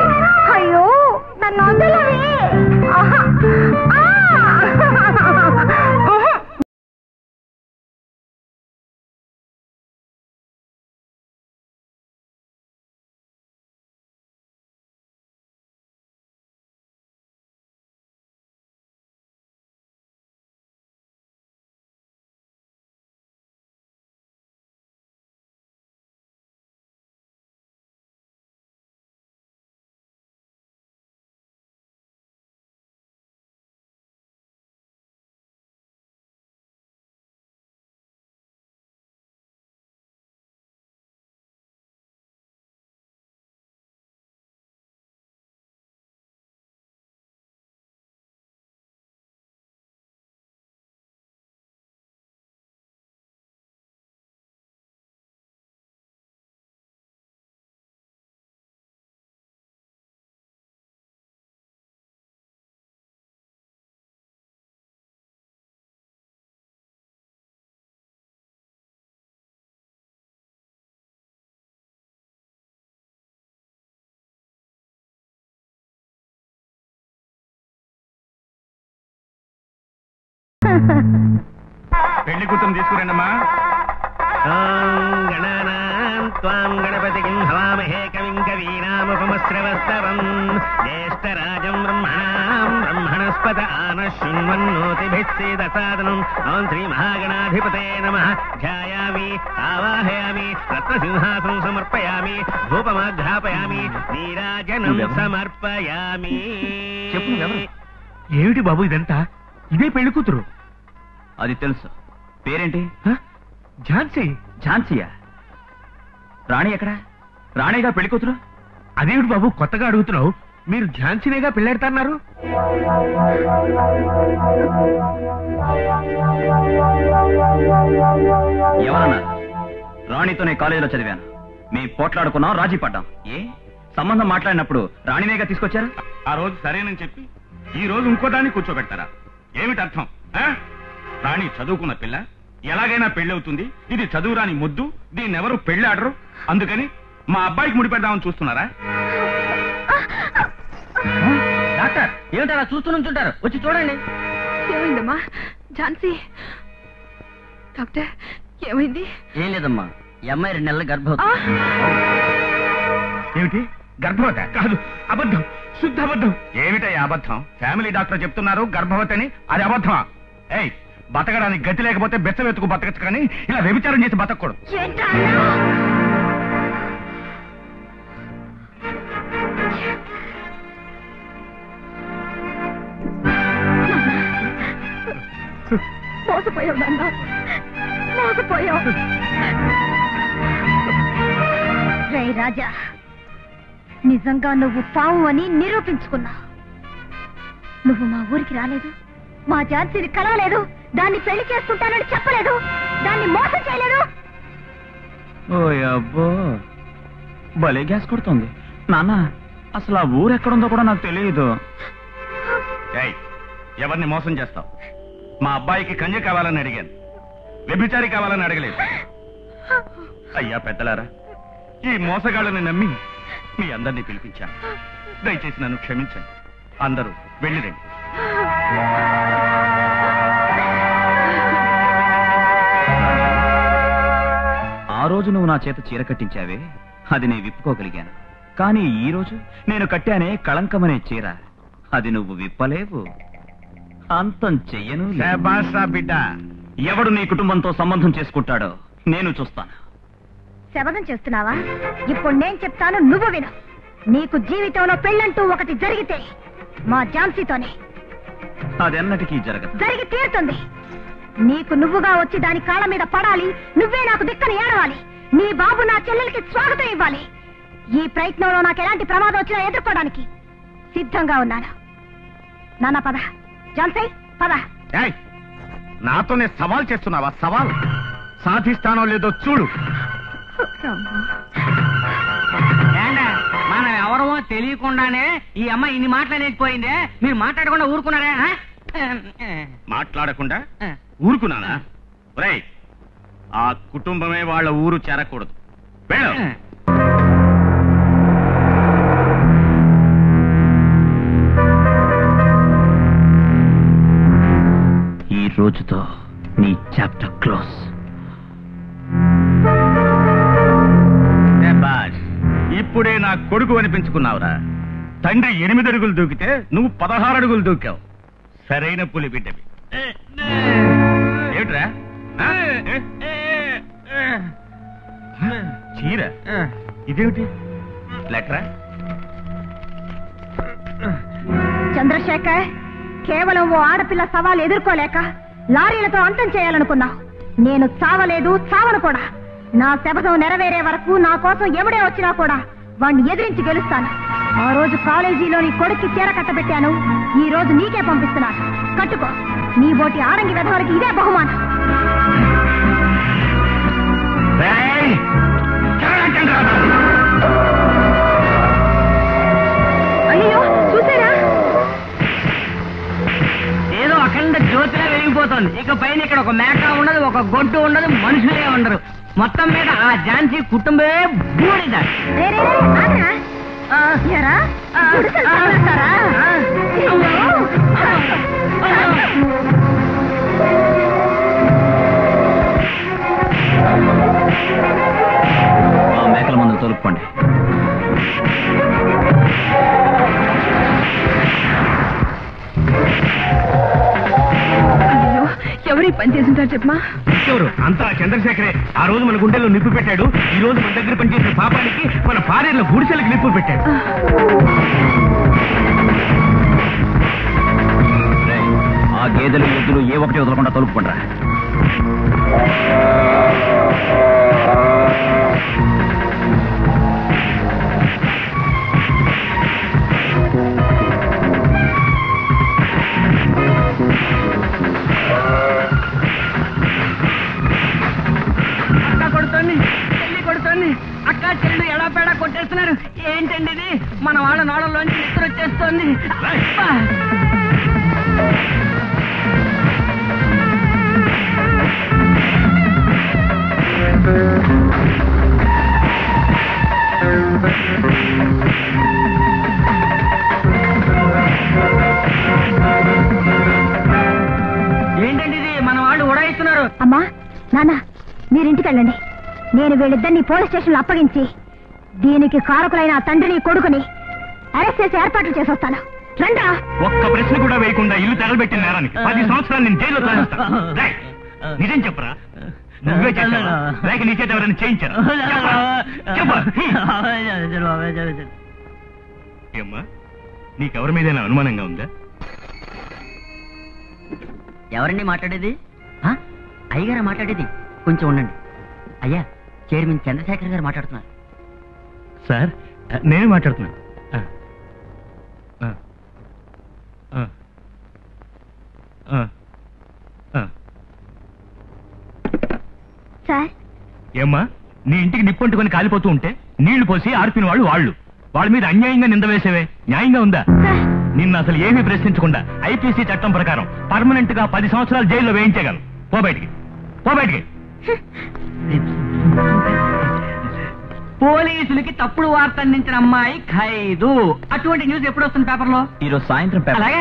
అయ్యో నన్ను వదలవే ఆహా. ఆ! పెళ్లి కూతురు తీసుకురండమ్మా గణానాం త్వాం గణపతికిం హవామహే కవిం కవీనాముపమశ్రవస్తవం జ్యేష్ఠరాజం బ్రహ్మణాం బ్రహ్మణస్పత ఆన శృణ్వన్నోతిభిస్సేదసాదనం ఓం శ్రీ మహాగణాధిపతే నమ ధ్యాయామి ఆవాహయామి రత్నసింహాసం సమర్పయామి ధూపమాఘ్రాపయామి నీరాజనం నువ్వెవరు? సమర్పయామి చెప్పు నువ్వెవరు? ఏమిటి బాబు ఇదంతా ఇదే పెళ్లి కూతురు అది తెలుసు పేరేంటి హ? ఝాన్సీ ఝాన్సీయా రాణి ఎక్కడ రాణిగా పెళ్లి కూతురు అదేమిటి బాబు కొత్తగా అడుగుతున్నావు మీరు ఝాన్సీనేగా పెళ్ళాడుతున్నారు ఎవరన్నారు రాణితోనే కాలేజీలో చదివాను మేము పోట్లాడుకున్నాం రాజీ పడ్డాం ఏ సంబంధం మాట్లాడినప్పుడు రాణినేగా తీసుకొచ్చారు ఆ రోజు సరేనని చెప్పి ఈ రోజు ఇంకో దాన్ని కూర్చోబెడతారా ఏమిటి అర్థం ఆ? రాణి చదువుకున్న పిల్ల ఎలాగైనా పెళ్ళవుతుంది ఇది చదువు రాని ముద్దు దీన్ని ఎవరు పెళ్ళాడరు అందుకని మా అబ్బాయికి ముడిపెడదామని చూస్తున్నారా డాక్టర్ ఏమిటి అలా చూస్తూ నుంచుంటారు వచ్చి చూడండి ఏమైందమ్మా ఝాన్సీ డాక్టర్ ఏమైంది ఏం లేదమ్మా ఈ అమ్మాయి రెండు నెలల గర్భవతి ఆ! ఏమిటి గర్భవత కాదు అబద్ధం శుద్ధ అబద్ధం ఏమిటయ్యా అబద్ధం ఫ్యామిలీ డాక్టర్ చెప్తున్నారు గర్భవతి అని అది అబద్ధమా ఏయ్ బతకడానికి గతి లేకపోతే బెచ్చవెత్తుకు బతకచ్చు కానీ ఇలా వ్యభిచారం చేసి బతకూడదు మోసపోయావు నాన్న మోసపోయావు రే రాజా నిజంగా నువ్వు పావు అని నిరూపించుకున్నా నువ్వు మా ఊరికి రాలేదు మా ఝాన్సీని కలవలేదు దాన్ని పెళ్లి చేసుకుంటానని చెప్పలేదు దాన్ని మోసం చేయలేదు ఓ అబ్బో భలే గ్యాస్ కొడుతుంది నాన్న అసలు ఆ ఊరు ఎక్కడుందో కూడా నాకు తెలియదు ఏయ్ ఎవరిని మోసం చేస్తావు మా అబ్బాయికి కంజ కావాలని అడిగాను వ్యభిచారి కావాలని అడగలేదు అయ్యా పెద్దలారా ఈ మోసగాళ్ళని నమ్మి మీ అందరినీ పిలిపించాను దయచేసి నన్ను క్షమించండి అందరూ వెళ్ళిరండి ఆ రోజు నువ్వు నా చేత చీర కట్టించావే అది నేను విప్పుకోగలిగాను కానీ ఈ రోజు నేను కట్టానే కళంకమనే చీర అది నువ్వు విప్పలేవు అంతం చెయ్యను లేదు. శభాష్ రా బిడ్డ ఎవడు నీ కుటుంబంతో సంబంధం చేసుకుంటాడో నేను చూస్తాను శబదం చేస్తున్నావా ఇప్పుడు నేను చెప్తాను నువ్వు విను నీకు జీవితంలో పెళ్ళంటూ ఒకటి జరిగితే మా ఝాన్సీతోనే అదెన్నటికీ జరగదు జరిగి తీరుతుంది నీకు నువ్వుగా వచ్చి దాని కాళ్ళ మీద పడాలి నువ్వే నాకు దిక్కని ఏడవాలి నీ బాబు నా చెల్లెలకి స్వాగతం ఇవ్వాలి ఈ ప్రయత్నంలో నాకు ఎలాంటి ప్రమాదం వచ్చినా ఎదుర్కోవడానికి సిద్ధంగా ఉన్నాను నాన్న పద జాన్సై పద ఏయ్, నాతోనే సవాల్ చేస్తున్నావా సవాల్ సాధిస్తానో లేదో చూడు ఏండా మనం ఎవరమో తెలియకుండానే ఈ అమ్మాయి ఇన్ని మాట్లాడలేకపోయిందే మీరు మాట్లాడకుండా ఊరుకున్నారే ఆ? మాట్లాడకుండా ఊరుకున్నానా ఒరేయ్ ఆ కుటుంబమే వాళ్ళ ఊరు చేరకూడదు వెళ్ళు ఈ రోజుతో నీ చాప్టర్ క్లోజ్ శభాష్. ఇప్పుడే నా కొడుకు అనిపించుకున్నావురా తండ్రి ఎనిమిది అడుగులు దూకితే నువ్వు పదహారు అడుగులు దూకావు సరైన పులి బిడ్డవి ఏమిట్రా ఆ? చీర ఇదేమిటి లెటరా చంద్రశేఖర్ కేవలం ఓ ఆడపిల్ల సవాల్ ఎదుర్కోలేక లారీలతో అంతం చేయాలనుకున్నావు నేను చావలేదు చావను కూడా నా శపథం నెరవేరే వరకు నా కోసం ఎవడే వచ్చినా కూడా వాణ్ణి ఎదిరించి గెలుస్తాను ఆ రోజు కాలేజీలో నీ కొడుక్కి చీర కట్టబెట్టాను ఈ రోజు నీకే పంపిస్తున్నాను కట్టుకో నీ బోటి ఆరంగి వెధవలకి ఇదే బహుమానం రేయ్! చదవకండి రా. అయ్యో చూసారా ఏదో అఖండ జ్యోతిలా వెలిగిపోతుంది ఇక పైన ఇక్కడ ఒక మేక ఉండదు ఒక గొడ్డు ఉండదు మనుషులే ఉండరు మొత్తం మీద ఆ ఝాన్సీ కుటుంబమే బూడిద రే, రే, రే, ఆగరా? ఎరా? గుడిసెలు తగలస్తారా? అయ్యో. చేస్తున్నారు చెప్పమా ఎవరు అంతా చంద్రశేఖరే ఆ రోజు మన గుండెల్లో నిప్పు పెట్టాడు ఈ రోజు మన దగ్గర పనిచేసిన పాపానికి మన భార్యల గుడిసెలకు నిప్పు పెట్టాడు ఆ గేదెలు ఎద్దులు ఏ ఒకటి వదలకుండా తలుపుకుంటారా అక్క కొడుతోంది చెల్లి కొడుతోంది అక్క చెల్లి ఎడాపేడా కొట్టేస్తున్నారు ఏంటండి ఇది మన వాళ్ళ నోడలోంచి నిద్ర వచ్చేస్తోంది అబ్బా! ఏంటండి ఇది మన వాళ్ళు ఉడాయిస్తున్నారు అమ్మా నాన్న మీరింటికి వెళ్ళండి నేను వీళ్ళిద్దరిని పోలీస్ స్టేషన్లో అప్పగించి దీనికి కారకులైన ఆ తండ్రిని కొడుకుని అరెస్ట్ చేసి ఏర్పాట్లు చేసి వస్తాను రండా ఒక్క ప్రశ్న కూడా వేయకుండా ఇల్లు తగలబెట్టిన నేరానికి పది సంవత్సరాలు నేను జైల్లో తరలిస్తాను రేయ్, నిజం చెప్పరా నువ్వే చేశావా లేక నీ చేత ఎవరైనా చేయించారా చెప్పరా? చెప్పు. ఏమ్మా నీకెవరి మీదైనా అనుమానంగా ఉందా ఎవరండి మాట్లాడేది ఆ? అయ్యగారా మాట్లాడేది కొంచెం ఉండండి అయ్యా చైర్మన్ చంద్రశేఖర్ గారు మాట్లాడుతున్నారు సార్ నేనే మాట్లాడుతున్నాను ఆ. ఆ. ఆ. ఆ. ఆ. సార్ ఏమ్మా నీ ఇంటికి నిప్పంటుకొని కాలిపోతూ ఉంటే నీళ్లు పోసి ఆర్పిన వాళ్ళు వాళ్ళు వాళ్ళ మీద అన్యాయంగా నింద వేసేవే న్యాయంగా ఉందా సార్ నిన్ను అసలు ఏమీ ప్రశ్నించకుండా ఐపీసీ చట్టం ప్రకారం పర్మనెంట్ గా పది సంవత్సరాలు జైల్లో వేయించగలను పో బయటికి పో బయటికి పోలీసులకి తప్పుడు వార్త అందించిన అమ్మాయి ఖైదు అటువంటి న్యూస్ ఎప్పుడు వస్తుంది పేపర్లో ఈరోజు సాయంత్రం పేపర్ అలాగే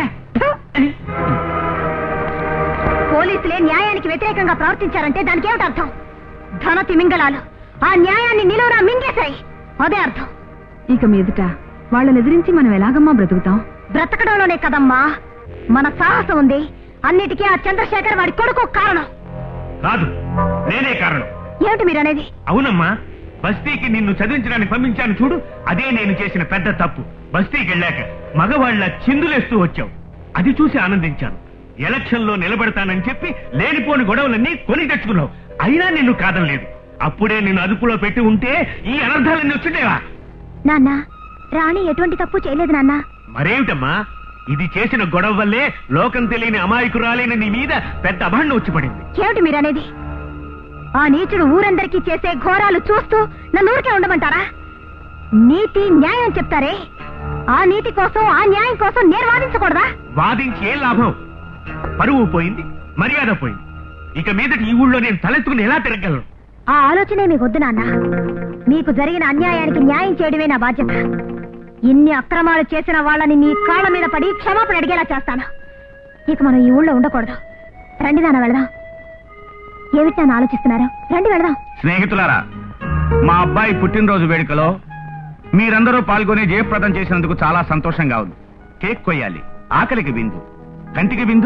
పోలీసులే న్యాయానికి వ్యతిరేకంగా ప్రవర్తించారంటే దానికి ఏమిటి అర్థం ధన తిమింగళాలు ఆ న్యాయాన్ని నిలువునా మింగేశాయి అదే అర్థం ఇక మీదట వాళ్ళని ఎదిరించి మనం ఎలాగమ్మా బ్రతుకుతాం బ్రతకడంలోనే కదమ్మా మన సాహసం ఉంది అన్నిటికీ ఆ చంద్రశేఖర్ వాడి కొడుకు కారణం కాదు నేనే కారణం ఏమిటి మీరు అనేది అవునమ్మా బస్తీకి నిన్ను చదివించడానికి పంపించాను చూడు అదే నేను చేసిన పెద్ద తప్పు బస్తీకి వెళ్ళాక మగవాళ్ళ చిందులేస్తూ వచ్చావు అది చూసి ఆనందించాను ఎలక్షన్ లో నిలబెడతానని చెప్పి లేనిపోని గొడవలన్నీ కొని తెచ్చుకున్నావు అయినా నిన్ను కాదనలేదు అప్పుడే నిన్ను అదుపులో పెట్టి ఉంటే ఈ అనర్థాలన్నీ వచ్చుండేవా నాన్న రాణి ఎటువంటి తప్పు చేయలేదు నాన్న మరేమిటమ్మా ఇది చేసిన గొడవ వల్లే లోకం తెలియని అమాయకురాలైన నీ మీద పెద్ద అభాండం వచ్చి పడింది ఏమిటి మీరు అనేది ఆ నీచుడు ఊరందరికీ చేసే ఘోరాలు చూస్తూ నన్ను ఊరికే ఉండమంటారా నీతి న్యాయం చెప్తారే ఆ నీతి కోసం ఆ న్యాయం కోసం నేను వాదించకూడదా వాదించి ఏం లాభం పరువు పోయింది మర్యాద పోయింది ఇక మీదటి ఈ ఊళ్ళో నేను తలెత్తుకుని ఎలా తిరగలను ఆ ఆలోచనే మీకు వద్దు నాన్న మీకు జరిగిన అన్యాయానికి న్యాయం చేయడమే నా బాధ్యత ఇన్ని అక్రమాలు చేసిన వాళ్ళని నీ కాళ్ళ మీద పడి క్షమాపణ అడిగేలా చేస్తాను ఇక మనం ఈ ఊళ్ళో ఉండకూడదు రండి నాన్న వెళదాం ఏమిటి నాన్న ఆలోచిస్తున్నారు రండి వెళదాం స్నేహితులారా మా అబ్బాయి పుట్టినరోజు వేడుకలో మీరందరూ పాల్గొని జయప్రదం చేసినందుకు చాలా సంతోషంగా ఉంది కేక్ కొయ్యాలి ఆకలికి బిందు కంటికి బిందు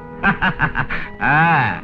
ఆ.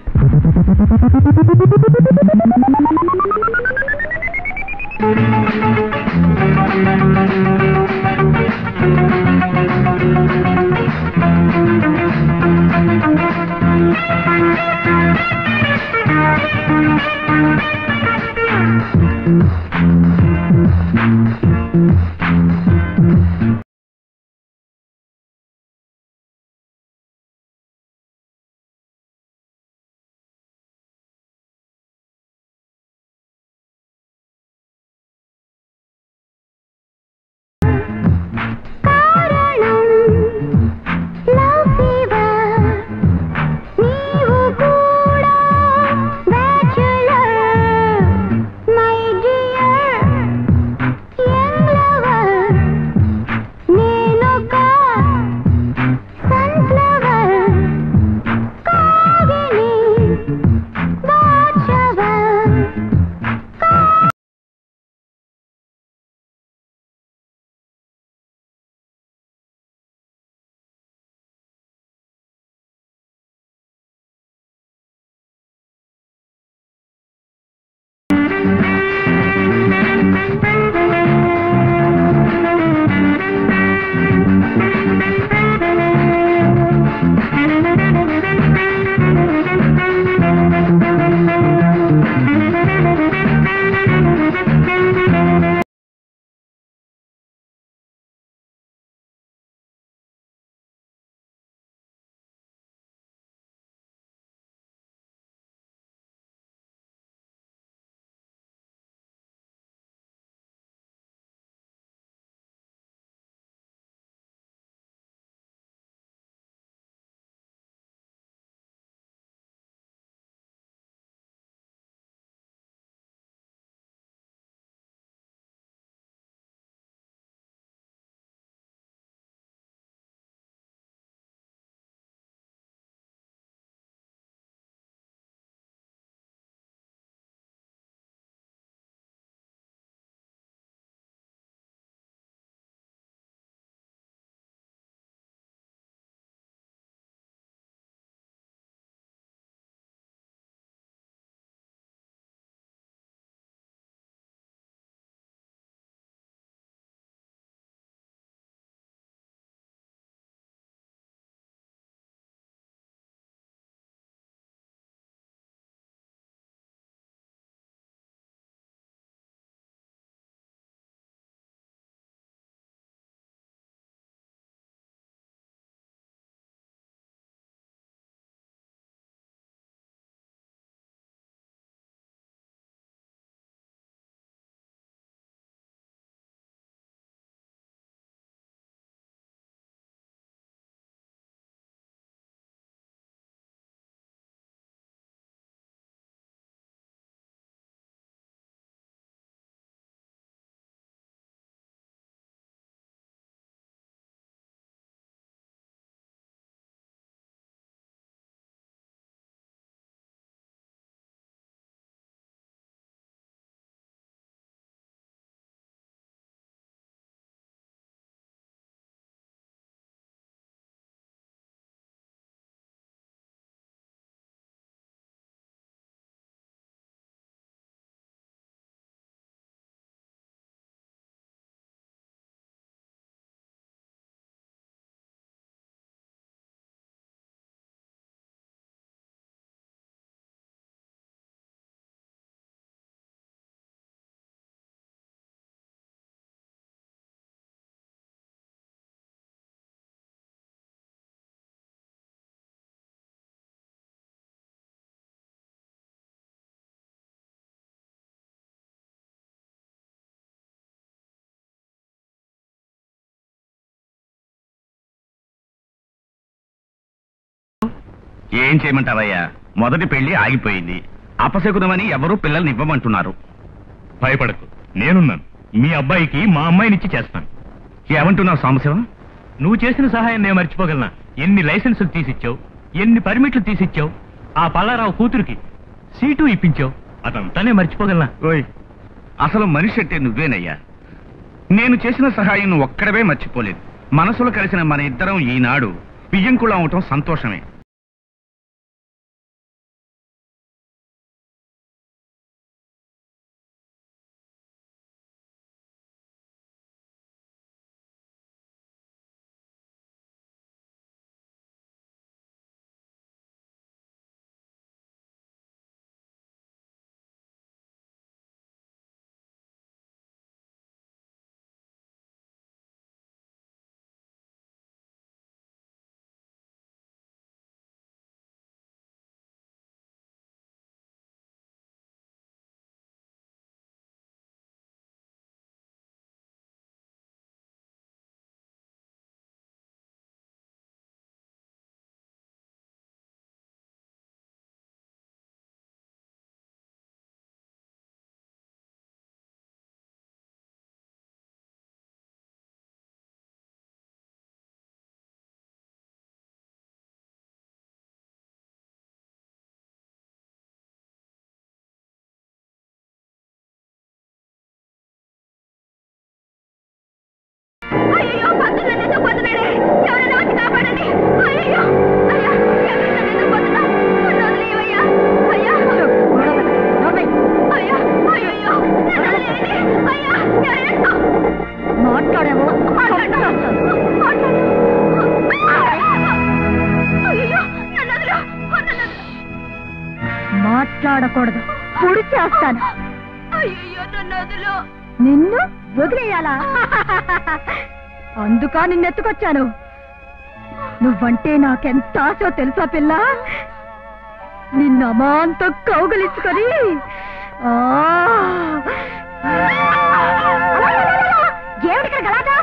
ఏం చేయమంటావయ్యా మొదటి పెళ్లి ఆగిపోయింది అపశకునమని ఎవరూ పిల్లల్ని ఇవ్వమంటున్నారు భయపడకు నేనున్నాను మీ అబ్బాయికి మా అమ్మాయినిచ్చి చేస్తాను ఏమంటున్నావు సాంబశివం నువ్వు చేసిన సహాయం నేను మర్చిపోగలనా ఎన్ని లైసెన్సులు తీసిచ్చావు ఎన్ని పర్మిట్లు తీసిచ్చావు ఆ పల్లారావు కూతురికి సీటు ఇప్పించావు అదంతా నేను మర్చిపోగలనా ఓయ్ అసలు మనిషి అంటే నువ్వేనయ్యా నేను చేసిన సహాయం నువ్వు ఒక్కడవే మర్చిపోలేదు మనసులో కలిసిన మన ఇద్దరం ఈనాడు బియ్యంకుళం అవటం సంతోషమే అయ్యో పంతులు నన్ను ఎందుకు పోతున్నాడే ఎవరైనా వచ్చి కాపాడండి అయ్యో అయ్యా ఎవరు నన్ను ఎందుకు పోతున్నా నన్ను వదిలేయవయ్యా అయ్యా అయ్యా అయ్యో నన్ను వదిలేయండి అయ్యా ఎవరైనా మాట్లాడాము మాట్లాడు మాట్లాడు అయ్యో నన్ను వదిలు నన్ను వదిలు మాట్లాడకూడదు పొడి చేస్తాను అయ్యో నన్ను వదిలు నిన్ను వదిలేయాలా అందుకా నిన్నెత్తుకొచ్చాను నువ్వంటే నాకెంత ఆశో తెలుసా పిల్ల నిన్న అమాంతం కౌగలించుకొని ఆ! ఏమిటిక్కడ గలాటా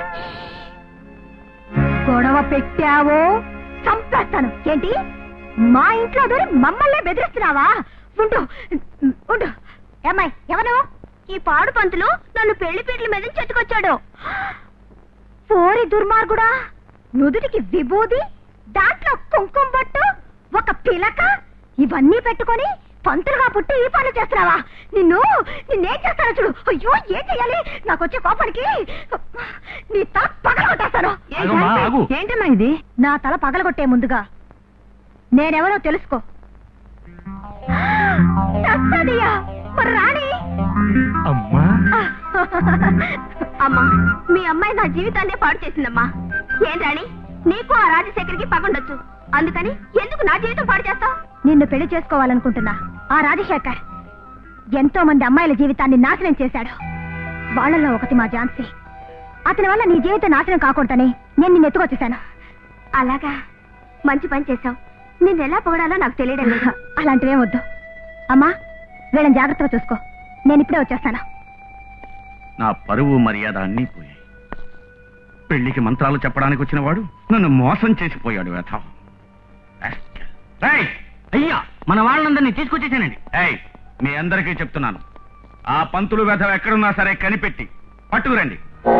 గొడవ పెట్టావో చంపేస్తాను ఏంటి మా ఇంట్లో దూరి మమ్మల్ని బెదిరిస్తున్నావా ఉండు ఉండు ఏమ్మాయి ఎవరు ఈ పాడు పంతులు నన్ను పెళ్లి పీటల మీద చెట్టుకొచ్చాడు పోరి దుర్మార్గుడా నుదుటికి విభూది దాంట్లో కుంకుమ బొట్టు ఒక పిలక ఇవన్నీ పెట్టుకొని పంతులుగా పుట్టి ఈ పనులు చేస్తున్నావా నిన్ను నిన్నేం చేస్తాను చూడు అయ్యో ఏం చెయ్యాలి నాకు వచ్చే కోపానికి నీ తల పగలగొట్టేస్తాను ఆగమ్మా, ఆగు. ఏంటమ్మా ఇది నా తల పగలగొట్టే ముందుగా నేనెవరో తెలుసుకో నచ్చదియా, మరి రాణి అమ్మా అమ్మా మీ అమ్మాయి నా జీవితాన్నే పాడు చేసిందమ్మా ఏం రాణి నీకు ఆ రాజశేఖర్కి పగుండొచ్చు అందుకని ఎందుకు నా జీవితం పాడు చేస్తావు నిన్ను పెళ్లి చేసుకోవాలనుకుంటున్నా ఆ రాజశేఖర్ ఎంతో మంది అమ్మాయిల జీవితాన్ని నాశనం చేశాడు వాళ్ళల్లో ఒకటి మా ఝాన్సీ అతని వల్ల నీ జీవితం నాశనం కాకూడదని నేను నిన్ను ఎత్తుకొచ్చేసాను అలాగా మంచి పని చేశావు నేను ఎలా పొగడాలో నాకు తెలియడం లేదు అలాంటివేం వద్దు అమ్మా వీళ్ళని జాగ్రత్తగా చూసుకో నేను ఇప్పుడే వచ్చేస్తాను నా పరువు మర్యాద అన్నీ పోయాయి పెళ్లికి మంత్రాలు చెప్పడానికి వచ్చిన వాడు నన్ను మోసం చేసిపోయాడు వ్యథ అయ్యా మన వాళ్ళందరినీ తీసుకొచ్చేసానండి ఏయ్ మీ అందరికీ చెప్తున్నాను ఆ పంతులు వ్యథ ఎక్కడున్నా సరే కనిపెట్టి పట్టుకురండి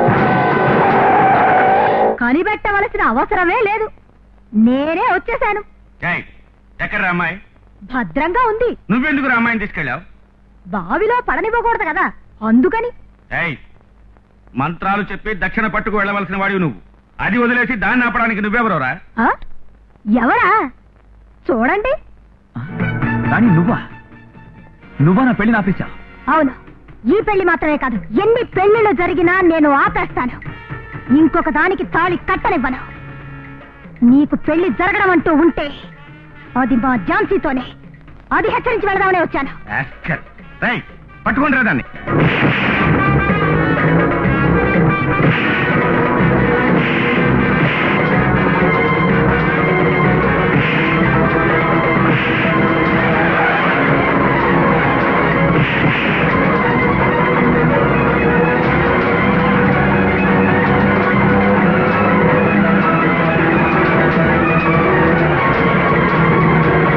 కనిపెట్టవలసిన అవసరమే లేదు నేనే వచ్చేసాను ఏయ్ ఎక్కడ అమ్మాయి భద్రంగా ఉంది నువ్వెందుకు రా అమ్మాయిని తీసుకెళ్ళావు బావిలో పడనివ్వకూడదు కదా అందుకని ఏయ్ మంత్రాలు చెప్పి దక్షిణ పట్టుకు వెళ్ళవలసిన వాడివి నువ్వు అది వదిలేసి దాన్ని ఆపడానికి నువ్వెవరోరా ఆ? ఎవరా చూడండి కానీ నువ్వా నువ్వా నా పెళ్లి ఆపేశా అవును ఈ పెళ్లి మాత్రమే కాదు ఎన్ని పెళ్లిళ్ళు జరిగినా నేను ఆపేస్తాను ఇంకొక దానికి తాళి కట్టనివ్వను నీకు పెళ్లి జరగడం అంటూ ఉంటే అది మా ఝాన్సీతోనే అది హెచ్చరించి వెళదామనే వచ్చాను రేయ్ పట్టుకోండి రా దాన్ని ఆ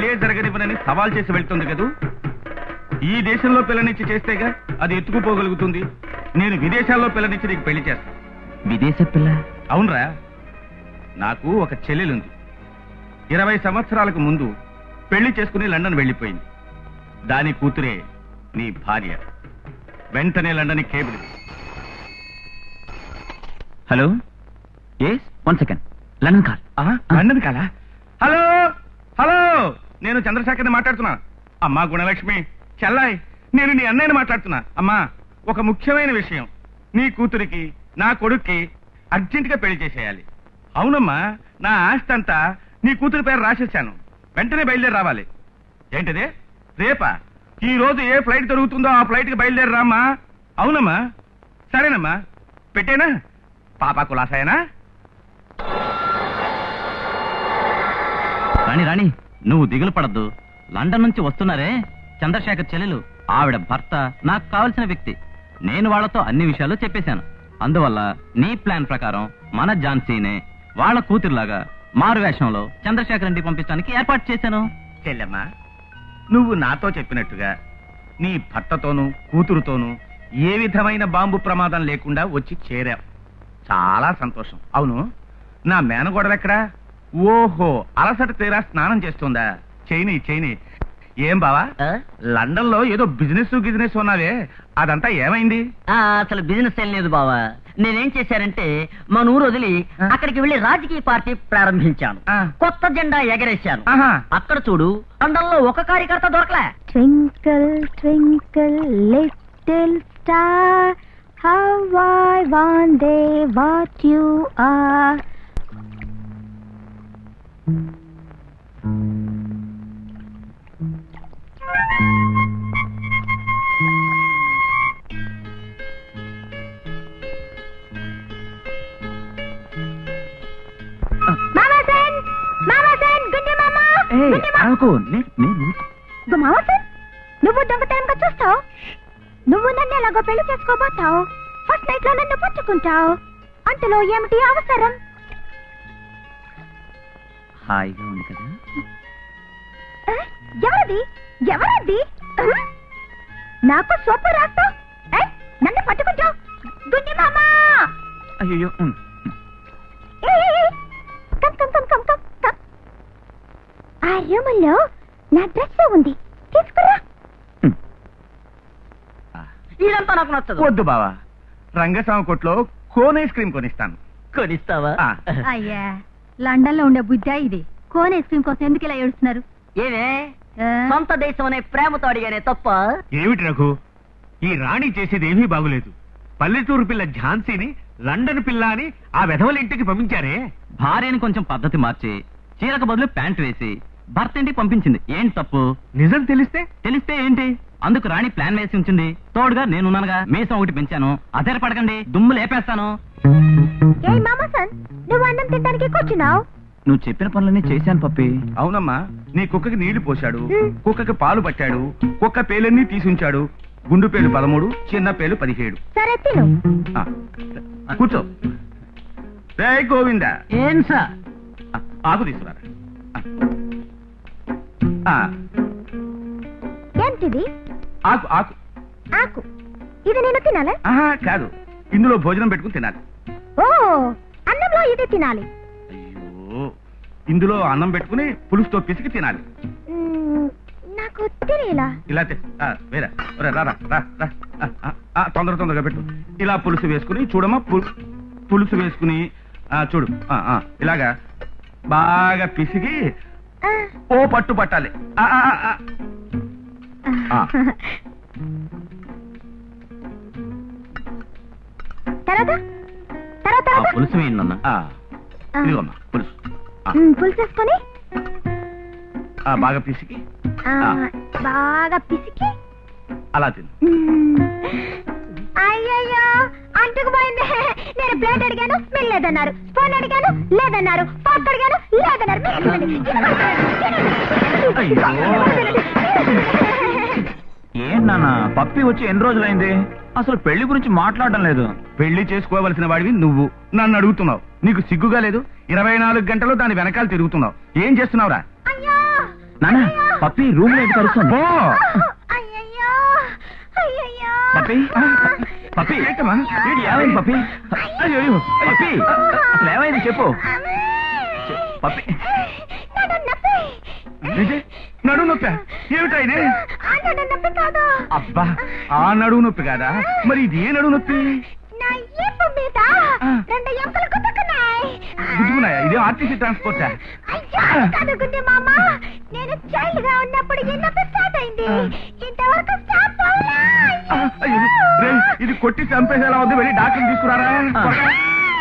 పెళ్ళే జరగనివ్వనని సవాల్ చేసి వెళ్తుంది కదూ ఈ దేశంలో పిల్లనిచ్చి చేస్తేగా అది ఎత్తుకుపోగలుగుతుంది నేను విదేశాల్లో పిల్లనిచ్చి నీకు పెళ్లి చేస్తాను విదేశ పిల్ల అవునరా నాకు ఒక చెల్లెలుంది ఇరవై సంవత్సరాలకు ముందు పెళ్లి చేసుకుని లండన్ వెళ్ళిపోయింది దాని కూతురే నీ భార్య వెంటనే London cable hello yes one second London call London కాలా హలో హలో నేను చంద్రశేఖర్ని మాట్లాడుతున్నా అమ్మా గుణలక్ష్మి చెల్లాయ్ నేను నీ అన్నయ్యని మాట్లాడుతున్నా అమ్మా ఒక ముఖ్యమైన విషయం నీ కూతురికి నా కొడుక్కి అర్జెంటుగా పెళ్లి చేసేయాలి అవునమ్మా నా ఆస్తి అంతా నీ కూతురి పేరు రాసేశాను వెంటనే బయలుదేరి రావాలి ఏంటిది రేపా ఈ రోజు ఏ ఫ్లైట్ దొరుకుతుందో ఆ ఫ్లైట్ కి బయలుదేరి రామ్మా అవునమ్మా సరేనమ్మా పెట్టేనా పాపా కులాసాయనా రాణి రాణి నువ్వు దిగులు పడద్దు లండన్ నుంచి వస్తున్నారే చంద్రశేఖర్ చెల్లెలు ఆవిడ భర్త నాకు కావలసిన వ్యక్తి నేను వాళ్ళతో అన్ని విషయాలు చెప్పేశాను అందువల్ల నీ ప్లాన్ ప్రకారం మన ఝాన్సీనే వాళ్ళ కూతురులాగా మారు వేషంలో చంద్రశేఖర్ ఇంటికి పంపించడానికి ఏర్పాటు చేశాను చెల్లెమ్మా నువ్వు నాతో చెప్పినట్టుగా నీ భర్తతోనూ కూతురుతోనూ ఏ విధమైన బాంబు ప్రమాదం లేకుండా వచ్చి చేరావు చాలా సంతోషం అవును నా మేనగోడలెక్కడా ఓహో అలసట తీరా స్నానం చేస్తుందా చేయని చేయని ఏం బావా లండన్ లో ఏదో బిజినెస్ గిజినెస్ ఉన్నావే అదంతా ఏమైంది ఆ, అసలు బిజినెస్ ఏం లేదు బావా నేనేం చేశానంటే మన ఊరు వదిలి అక్కడికి వెళ్లి రాజకీయ పార్టీ ప్రారంభించాను ఆ. కొత్త జెండా ఎగరేశాను ఆహా. అక్కడ చూడు లండన్ లో ఒక కార్యకర్త దొరకలే Twinkle, twinkle, little star, how I wonder what you are. Mama Sen! Mama Sen! గుండు మామ! గుండు మామ! మామ సార్ నువ్వు దొంగతనంగా చూస్తావు నువ్వు నన్ను ఎలాగో పెళ్లి చేసుకోబోతావు ఫస్ట్ నైట్ లో నన్ను పుచ్చుకుంటావు అంతలో ఏమిటి అవసరం హాయిగా ఉంది కదా ఆ? ఎవరది ఎవరది ఆ? నాకు సోపు రాస్తావు ఏ? నన్ను పట్టుకుంటావు గుండి మామా అయ్యో ఏ, ఏ, ఏ. Come come come come come come ఆ రూములో నా డ్రెస్ ఉంది తీసుకురా ఇదంతా నాకు నచ్చదు వద్దు బావా రంగస్వామి కొట్లో కోన్ ఐస్ క్రీమ్ కొనిస్తాను కొనిస్తావా ఆ. అయ్యా లండన్ లో ఉండే బుద్ధ ఇది కోన్ ఐస్ క్రీమ్ కోసం ఎందుకు ఇలా ఏడుస్తున్నారు ఏమే ఆ? సొంత దేశం అనే ప్రేమతో అడిగానే తప్ప ఏమిటి రఘు ఈ రాణి చేసేది ఏమీ బాగులేదు పల్లెటూరు పిల్ల ఝాన్సీని లండన్ పిల్ల అని ఆ వెధవల ఇంటికి పంపించారే భార్యని కొంచెం పద్ధతి మార్చి చీరకు బదులు ప్యాంట్ వేసి భర్త ఇంటికి పంపించింది ఏంటి తప్పు నిజం తెలిస్తే తెలిస్తే ఏంటి అందుకు రాణి ప్లాన్ వేసి ఉంచింది తోడుగా నేనున్నానుగా మీసం ఒకటి పెంచాను అదేర పడకండి దుమ్ము లేపేస్తాను ఏ మామా సన్ నువ్వు అన్నం తినడానికి కూర్చున్నావు నువ్వు చెప్పిన పనులన్నీ చేశాను పప్పి అవునమ్మా నీ కుక్కకి నీళ్లు పోశాడు కుక్కకి పాలు పట్టాడు కుక్క పేలన్నీ తీసుంచాడు గుండు పేలు పదమూడు చిన్న పేలు పదిహేడు సరే తిను ఆ, కూర్చో రే గోవింద ఏం సార్ ఆ, ఆకు తీసుకురారా ఆ, ఆ, ఏంటిది ఆకు ఆకు ఆకు ఇది నేను తినాలా ఆహా కాదు ఇందులో భోజనం పెట్టుకుని తినాలి ఓ అన్నంలో ఇది తినాలి అయ్యో ఇందులో అన్నం పెట్టుకుని పులుసుతో పిసికి తినాలి మ్మ్, నాకు తెలియలా ఇలా తే- ఆ, వేరా ఒరే, రా రా, రా రా ఆ, ఆ, ఆ, తొందర తొందరగా పెట్టు ఇలా పులుసు వేసుకుని చూడమ్మా పు- పులుసు వేసుకుని ఆ, చూడు ఆ, ఆ, ఇలాగా బాగా పిసికి ఆ, ఓ పట్టు పట్టాలి ఆ, ఆ, ఆ, ఆ. తర్వాత తర్వాత ఆ తర్వాత పులుసు వేయండి నాన్న ఆ, ఇదిగోమ్మా పులుసు ఆ, మ్మ్, పులుసు వేసుకొని ఆ, బాగా పిసికి ఆ, ఆ. బాగా పిసికి అలా తిను మ్మ్. అయ్యయ్యో అంటుకుపోయింది నేను ప్లేట్ అడిగాను మీరు లేదన్నారు స్పూన్ అడిగాను లేదన్నారు ఫోర్క్ అడిగాను లేదన్నారు మీరు తినండి. తినండి. ఏంటి నాన్న పప్పి వచ్చి ఎన్ని రోజులైంది అసలు పెళ్లి గురించి మాట్లాడడం లేదు పెళ్లి చేసుకోవలసిన వాడివి నువ్వు నన్ను అడుగుతున్నావు నీకు సిగ్గుగా లేదు ఇరవై నాలుగు గంటలు దాని వెనకాల తిరుగుతున్నావు ఏం చేస్తున్నావురా అయ్యో నాన్న పప్పి రూమ్ లో ఎందుకు అరుస్తోంది పో అయ్యయ్యో అయ్యయ్యో పప్పి పప్పి ఏంటమ్మా? ఏంటి? ఏమైంది పప్పి అయ్యో, అయ్యో. పప్పి అసలు ఏమైంది చెప్పు పప్పి నడు నొప్పి ఏంటి? నడుము నొప్పి ఏమిటా ఇది ఆ నడు నొప్పి కాదు అబ్బా ఆ నడువు నొప్పి కాదా మరి ఇది ఏ నడువు నొప్పి నా ఈపు మీద రెండు ఎముకలు గుద్దుకున్నాయి గుర్తుకున్నాయా ఇదే ఆర్టీసీ ట్రాన్స్పోర్టా అయ్యో కాదు గుడ్డి మామ నేను చైల్డ్ గా ఉన్నప్పుడు ఈ నొప్పి స్టార్ట్ అయింది ఇంతవరకు స్టాప్ అవ్వలా ఆ, అయ్యో, రేయ్, ఇది కొట్టి చంపేసేలా ఉంది వెళ్ళి డాక్టర్ తీసుకురారా త్వరగా.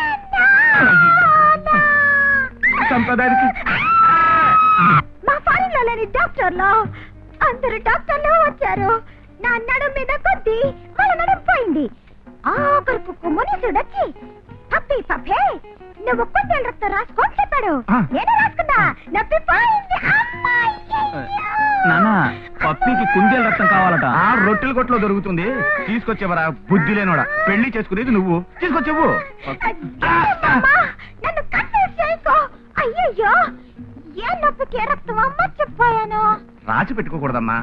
చంపడానికి మా ఫారెన్ లో లేని డాక్టర్లు అందరు డాక్టర్లు వచ్చారు నా నడు మీద కొద్ది వాళ్ళ నడుం పోయింది ఆఖరుకు మునీసుడు వచ్చి పప్పి పప్పే నువ్వు కొంచెం రక్తం రాసుకోని చెప్పాడు ఆ. నేను రాసుకున్నా నొప్పి పోయింది అమ్మాయి నాన్న పప్పికి కుందేలు రక్తం కావాలట ఆ రొట్టెల కొట్లో దొరుకుతుంది తీసుకొచ్చేవరా బుద్ధి లేనోడా పెళ్లి చేసుకునేది నువ్వు తీసుకొచ్చేవు అమ్మా, నన్ను కన్ఫ్యూజ్ చేయకో అయ్యయ్యో ఏ నొప్పికి ఏ రక్తం అమ్మ చెప్పాను రాసి పెట్టుకోకూడదమ్మా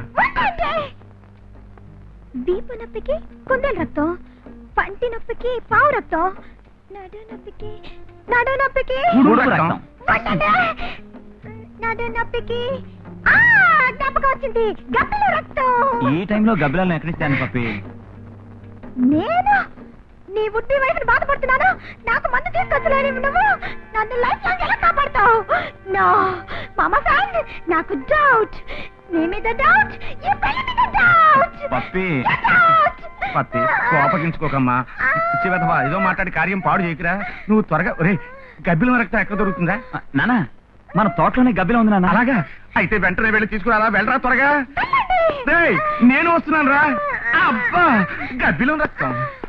వీపు నొప్పికి కుందేలు రక్తం పంటి నొప్పికి పావు రక్తం నడు నొప్పికి నడు నొప్పికి ఉడుకు ఉడుకు రక్తం. రక్తం వడ్డనే. నడు నొప్పికి ఆ జ్ఞాపకం వచ్చింది గబ్బిల రక్తం ఈ టైంలో గబ్బిలాలను ఎక్కడిస్తాను పప్పి నేను నీ బుద్ధి వయసును బాధపడుతున్నాను నాకు మందు తీసుకొచ్చలేని నువ్వు నన్ను లైఫ్ లాంగ్ ఎలా కాపాడుతావు నో మామ ఫ్రెండ్ నాకు డౌట్ నీ మీద డౌట్ ఈ పెళ్లి మీద డౌట్ పప్పి పత్తి కోపగించుకోకమ్మా చివతవా ఏదో మాట్లాడి కార్యం పాడు చేయకురా నువ్వు త్వరగా ఒరే గబ్బిలం రక్తం ఎక్కడ దొరుకుతుందా ఆ, నాన్న మన తోటలోనే గబ్బిలం ఉంది నాన్న అలాగా అయితే వెంటనే వెళ్ళి తీసుకురాలా వెళ్ళరా త్వరగా రేయ్, నేను వస్తున్నాను రా అబ్బా గబ్బిలం రక్తం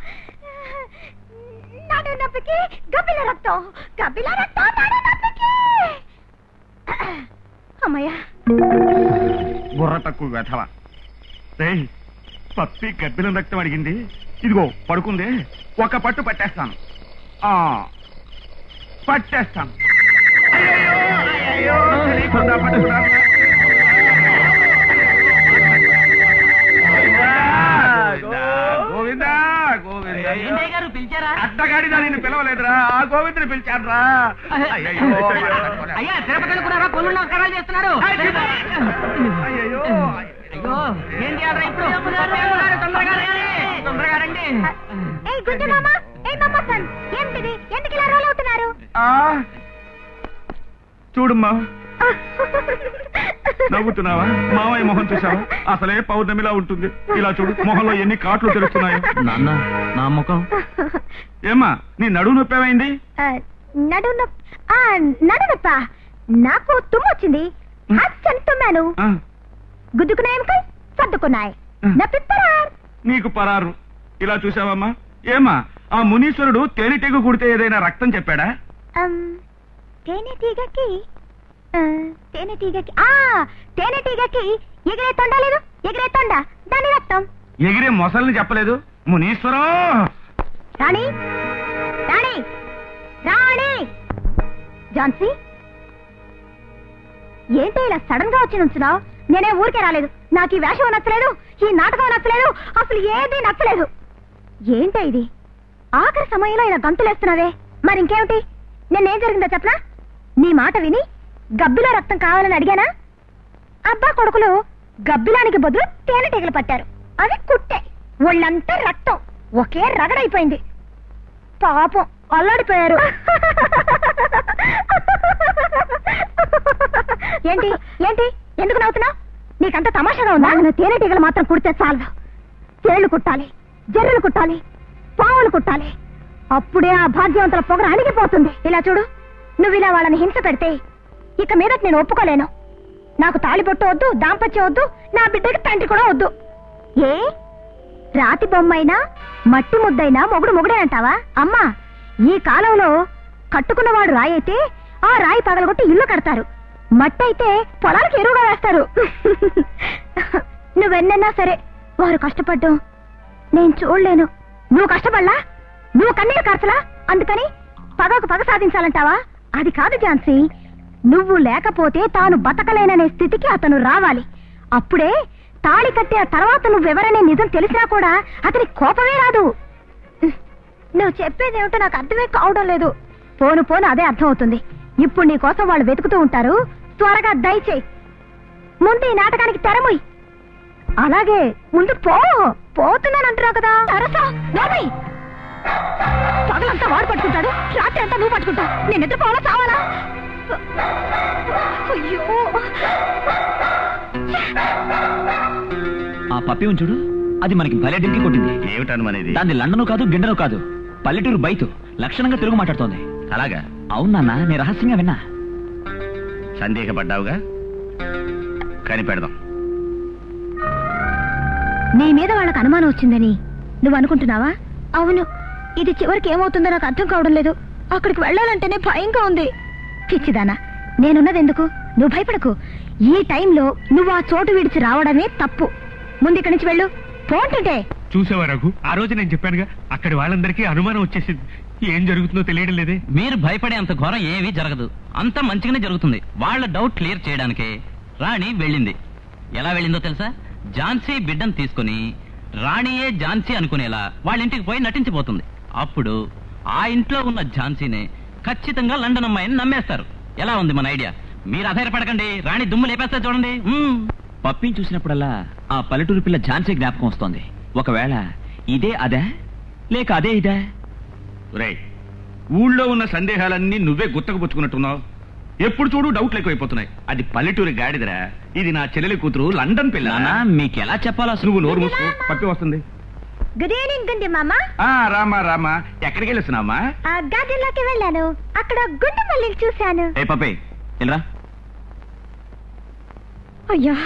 నడు నొప్పికి గబ్బిల రక్తం గబ్బిల రక్తం నడు నొప్పికి అమ్మయ్య బుర్ర తక్కువ వెధవ రేయ్ పప్పి గబ్బిలం రక్తం అడిగింది ఇదిగో పడుకుంది ఒక పట్టు పట్టేస్తాను ఆ పట్టేస్తాను అయ్యయ్యో, తెలియకుండా పట్టుకున్నాను. గోవిందా, గోవిందా, గోవిందా. ఏంటయ్య గారు పిలిచారా అడ్డగాడిదా నిన్ను పిలవలేదురా ఆ గోవిందుని పిలిచాడ్రా అయ్యయ్యో, అయ్యా తిరుపతి అనుకున్నారా పనులు నమస్కారాలు చేస్తున్నాడు అయ్యయ్యో అయ్యో ఏం చేయాలరా ఇప్పుడు తొందరగా రండి, తొందరగా రండి ఏ గుండు మామ ఏ మామ సన్ ఏంటిది ఎందుకు ఇలా రోల్ అవుతున్నారు ఆ చూడమ్మా నవ్వుతున్నావా మావయ్య మొహం చూసావా అసలే పౌర్ణమిలా ఉంటుంది ఇలా చూడు మొహంలో ఎన్ని కాట్లు తెలుస్తున్నాయో నాన్న నా ముఖం ఏమ్మా నీ నడువు నొప్పేమైంది ఆ, నడు నొప్పి ఆ, నడు నొప్ప నాకు తుమ్ము వచ్చింది అచ్చని తుమ్మాను ఆ, గుద్దుకున్నాయి ఎముకలు సర్దుకున్నాయి నొప్పి పరార్. నీకు పరారు ఇలా చూసావమ్మా ఏమ్మా ఆ మునీశ్వరుడు తేనెటీగ కుడితే ఏదైనా రక్తం చెప్పాడా అమ్, తేనెటీగకి ఆ, తేనెటీగకి ఆ తేనెటీగకి ఎగిరే తొండ లేదు ఎగిరే తొండ దాని రక్తం ఎగిరే మొసల్ని చెప్పలేదు మునీశ్వరం రాణి రాణి రాణి ఝాన్సీ ఏంటి ఇలా సడన్ గా వచ్చి నుంచున్నావు నేనే ఊరికే రాలేదు నాకు ఈ వేషం నచ్చలేదు ఈ నాటకం నచ్చలేదు అసలు ఏది నచ్చలేదు ఏంటి ఇది ఆఖరి సమయంలో ఇలా గంతులేస్తున్నావే మరి ఇంకేమిటి నిన్నేం జరిగిందో చెప్పనా నీ మాట విని గబ్బిలో రక్తం కావాలని అడిగానా అబ్బా కొడుకులు గబ్బిలానికి బదులు తేనెటీగలు పట్టారు అవి కుట్టే ఒళ్ళంతా రక్తం ఒకే రగడైపోయింది పాపం అల్లాడిపోయారు ఏంటి ఏంటి ఎందుకు నవ్వుతున్నావు నీకంత తమాషాగా ఉందా నువ్వు తేనెటీగలు మాత్రం కుడితే చాలు తేళ్లు కుట్టాలి జర్రులు కుట్టాలి పావులు కుట్టాలి అప్పుడే ఆ భాగ్యవంతుల పొగర అణిగిపోతుంది ఇలా చూడు నువ్వు ఇలా వాళ్ళని హింస పెడితే ఇక మీదట నేను ఒప్పుకోలేను నాకు తాళిబొట్టు వద్దు దాంపత్యం వద్దు నా బిడ్డకి తండ్రి కూడా వద్దు ఏ రాతి బొమ్మైనా మట్టి ముద్దైనా మొగుడు మొగుడే అంటావా అమ్మా ఈ కాలంలో కట్టుకున్నవాడు రాయి అయితే ఆ రాయి పగలగొట్టి ఇల్లు కడతారు మట్టి అయితే పొలాలకు ఎరువుగా వేస్తారు నువ్వెన్నన్నా సరే వారు కష్టపడ్డం నేను చూడలేను నువ్వు కష్టపడలా నువ్వు కన్నీరు కార్చలా అందుకని పగకు పగ సాధించాలంటావా అది కాదు ఝాన్సీ నువ్వు లేకపోతే తాను బతకలేననే స్థితికి అతను రావాలి అప్పుడే తాళి కట్టిన తర్వాత నువ్వెవరనే నిజం తెలిసినా కూడా అతని కోపమే రాదు నువ్వు చెప్పేది ఏమిటో నాకు అర్థమే కావడం లేదు పోను పోను అదే అర్థం అవుతుంది ఇప్పుడు నీ కోసం వాళ్ళు వెతుకుతూ ఉంటారు త్వరగా దయచేయి ముందు ఈ నాటకానికి తెరముయ్ అలాగే ముందు పో పోతున్నాను అంటున్నావు కదా సరసా నోర్మై పగలంతా వాడు పట్టుకుంటాడు రాత్రి అంతా నువ్వు పట్టుకుంటావు నేను నిద్రపోవాలా చావాలా అయ్యో ఆ పప్పి ఉంచుడు అది మనకి భలే డింకి కొట్టింది ఏమిటనుమనేది దాన్ని లండను కాదు గిండను కాదు పల్లెటూరు బయట లక్షణంగా తెలుగు మాట్లాడుతోంది అలాగా అవును నాన్న నేను రహస్యంగా విన్నా సందేహపడ్డావుగా కనిపెడదాం నీ మీద వాళ్ళకి అనుమానం వచ్చిందని నువ్వు అనుకుంటున్నావా అవును ఇది చివరికి ఏమవుతుందో నాకు అర్థం కావడం లేదు అక్కడికి వెళ్ళాలంటేనే భయంగా ఉంది పిచ్చిదానా నేనున్నది ఎందుకు నువ్వు భయపడకు ఈ టైంలో నువ్వు ఆ చోటు విడిచి రావడమే తప్పు ముందు ఇక్కడి నుంచి వెళ్ళు పోంటుంటే చూసావా రఘు ఆ రోజు నేను చెప్పానుగా అక్కడి వాళ్ళందరికీ అనుమానం వచ్చేసింది ఏం జరుగుతుందో తెలియడం లేదే మీరు భయపడే అంత ఘోరం ఏమీ జరగదు అంత మంచిగానే జరుగుతుంది వాళ్ళ డౌట్ క్లియర్ చేయడానికే రాణి వెళ్ళింది ఎలా వెళ్ళిందో తెలుసా ఝాన్సీ బిడ్డను తీసుకుని రాణియే ఝాన్సీ అనుకునేలా వాళ్ళ ఇంటికి పోయి నటించిపోతుంది అప్పుడు ఆ ఇంట్లో ఉన్న ఝాన్సీనే ఖచ్చితంగా లండన్ అమ్మాయిని నమ్మేస్తారు ఎలా ఉంది మన ఐడియా మీరు ఆధారపడకండి రాణి దుమ్ము లేపేస్తారు చూడండి మ్మ్. పప్పిని చూసినప్పుడల్లా ఆ పల్లెటూరు పిల్ల ఝాన్సీ జ్ఞాపకం వస్తోంది ఒకవేళ ఇదే అదే లేక అదే ఇదే రే ఊళ్ళో ఉన్న సందేహాలన్నీ నువ్వే గుత్తకపుచ్చుకున్నట్టున్నావు ఎప్పుడు చూడు డౌట్లు ఎక్కువైపోతున్నాయి అది పల్లెటూరి గాడిదరా ఇది నా చెల్లెలి కూతురు లండన్ పిల్ల నాన్న మీకు ఎలా చెప్పాలో అసలు నువ్వు నోరు మూసుకో పప్పి వస్తుంది గుడ్ ఈవినింగ్ గుండి మామ ఆ రామా రామా ఎక్కడికి వెళ్ళొస్తున్నామా ఆ గార్డెన్లోకి వెళ్ళాను అక్కడ గుండు మల్లిని చూశాను ఏ పప్పి వెళ్ళరా అయ్యా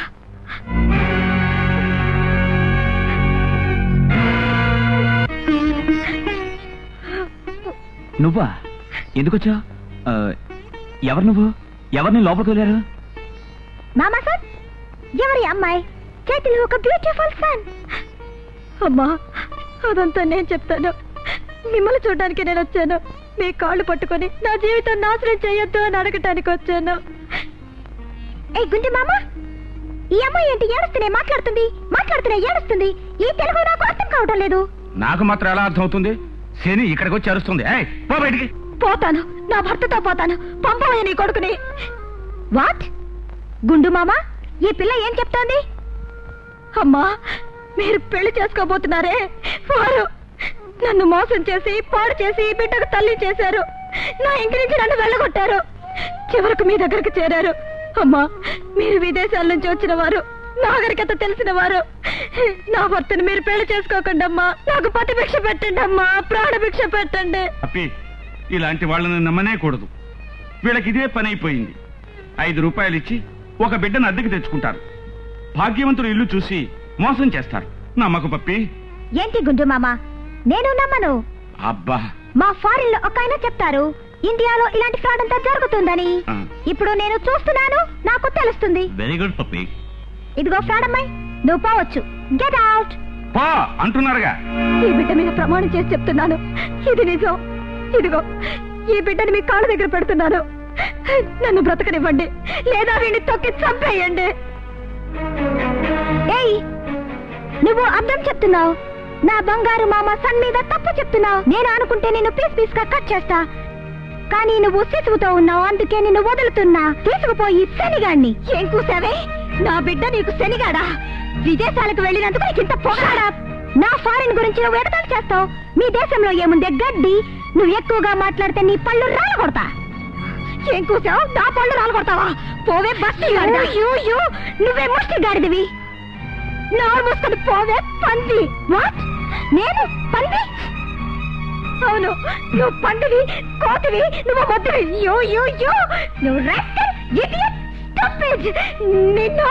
నువ్వా ఎందుకొచ్చా ఎవరు నువ్వు ఎవరిని లోపలికి వెళ్ళారు మామా సార్ ఎవరి అమ్మాయి చేతిలో ఒక బ్యూటిఫుల్ సన్ అమ్మా అదంతా నేను చెప్తాను మిమ్మల్ని చూడడానికి నేను వచ్చాను మీ కాళ్ళు పట్టుకొని నా జీవితం నాశనం చేయొద్దు అని అడగటానికి వచ్చాను ఏ గుండి మామ ఈ అమ్మాయి ఏంటి ఏడుస్తూనే మాట్లాడుతుంది మాట్లాడుతూనే ఏడుస్తుంది ఈ తెలుగు నాకు అర్థం కావడం లేదు నాకు మాత్రం ఎలా అర్థం అవుతుంది శని ఇక్కడికి వచ్చి అరుస్తుంది ఏయ్, పో బయటికి పోతాను నా భర్తతో పోతాను పంపవయ్య నీ కొడుకుని వాట్ గుండు మామ ఈ పిల్ల ఏం చెప్తోంది అమ్మా మీరు పెళ్లి చేసుకోబోతున్నారే వారు నన్ను మోసం చేసి పాడు చేసి ఈ బిడ్డకు తల్లి చేశారు నా ఇంటి నుంచి నన్ను వెళ్ళగొట్టారు చివరకు మీ దగ్గరకు చేరారు అమ్మా మీరు విదేశాల నుంచి వచ్చిన వారు నాగరికత తెలిసిన వారు నా భర్తను మీరు పెళ్లి చేసుకోకండి అమ్మా నాకు పతి భిక్ష పెట్టండి అమ్మా ప్రాణ భిక్ష పెట్టండి అప్పి ఇలాంటి వాళ్ళని నమ్మనే కూడదు వీళ్ళకి ఇదే పని అయిపోయింది ఐదు రూపాయలు ఇచ్చి ఒక బిడ్డను అద్దెకి తెచ్చుకుంటారు భాగ్యవంతుడు ఇల్లు చూసి మోసం చేస్తారు నమ్మకు పప్పి ఏంటి గుండు మామ నేను నమ్మను అబ్బా మా ఫారిన్ లో ఒక ఆయన చెప్తారు ఇండియాలో ఇలాంటి ఫ్రాడ్ అంతా జరుగుతుందని ఆ. ఇప్పుడు నేను చూస్తున్నాను నాకు తెలుస్తుంది వెరీ గుడ్ పప్పి ఇదిగో ఫ్రాడ్ అమ్మాయి నువ్వు పోవచ్చు గెట్ అవుట్ పో అంటున్నారుగా ఈ బిడ్డ మీద ప్రమాణం చేసి చెప్తున్నాను ఇది నిజం ఇదిగో ఈ బిడ్డని మీ కాళ్ళ దగ్గర పెడుతున్నాను నన్ను బ్రతకనివ్వండి లేదా వీడిని తొక్కి చంపేయండి ఏయ్ నువ్వు అర్థం చెప్తున్నావు నా బంగారు మామ సన్ మీద తప్పు చెప్తున్నావు నేను అనుకుంటే నేను పీస్ పీస్ గా కట్ చేస్తా కానీ నువ్వు శిశువుతో ఉన్నావు అందుకే నిన్ను వదులుతున్నా తీసుకుపోయి శనిగాడిని ఏం కూసావే నా బిడ్డ నీకు శనిగాడా విదేశాలకు వెళ్ళినందుకు నీకు ఇంత పొగాడా నా ఫారిన్ గురించి నువ్వు ఎగతాలు చేస్తావు మీ దేశంలో ఏముందే గడ్డి నువ్వు ఎక్కువగా మాట్లాడితే నీ పళ్ళు రాలు కొడతా ఏం కూసావు నా పళ్ళు రాలు కొడతావా పోవే బస్తి నువ్వే ముష్టి గాడిదివి నోరు మూసుకొని పోవే పంది వాట్ నేను పంది అవును నువ్వు పండువి కోతివి నువ్వు మొద్దువి యో యో యో నువ్వు rascal, idiot, stupid. నిన్ను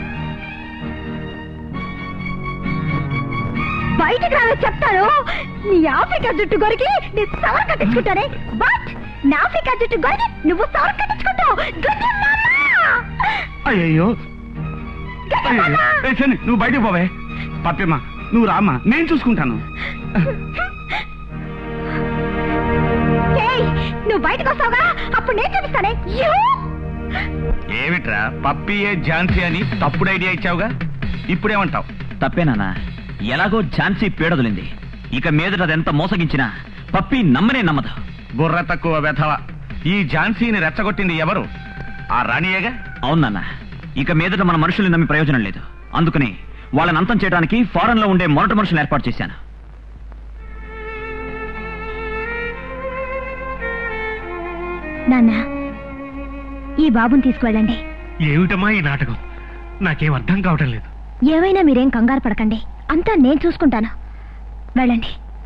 బయటికి రావే చెప్తాను నీ ఆఫ్రికా జుట్టు గొరికి నీ సవర్ కట్టించుకుంటానే బట్ నా ఆఫ్రికా జుట్టు గొరికి నువ్వు సవర్ కట్టించుకుంటావు గుడ్డి మామ! అయ్యో గుడ్డి మామ! శని నువ్వు బయటికి పోవే పప్పిమ్మ నువ్వు రామ్మా నేను చూసుకుంటాను ఏయ్, నువ్వు బయటకు వస్తావుగా అప్పుడు నేను చూపిస్తానే యూ ఏమిట్రా పప్పియే ఝాన్సీ అని తప్పుడు ఐడియా ఇచ్చావుగా ఇప్పుడేమంటావు తప్పేనానా ఎలాగో ఝాన్సీ పీడదులింది ఇక మీదట అదెంత మోసగించినా పప్పి నమ్మనే నమ్మదు బుర్ర తక్కువ వెధవ ఈ ఝాన్సీని రెచ్చగొట్టింది ఎవరు ఆ రాణియేగా అవునన్న ఇక మీదట మన మనుషుల్ని నమ్మి ప్రయోజనం లేదు అందుకని వాళ్ళని అంతం చేయడానికి ఫారెన్ లో ఉండే మొరటి మనుషులను ఏర్పాటు చేశాను నాన్న ఈ బాబుని తీసుకువెళ్ళండి ఏమిటమ్మా ఈ నాటకం నాకేం అర్థం కావటం లేదు ఏమైనా మీరేం కంగారు పడకండి అంతా నేను చూసుకుంటాను వెళ్ళండి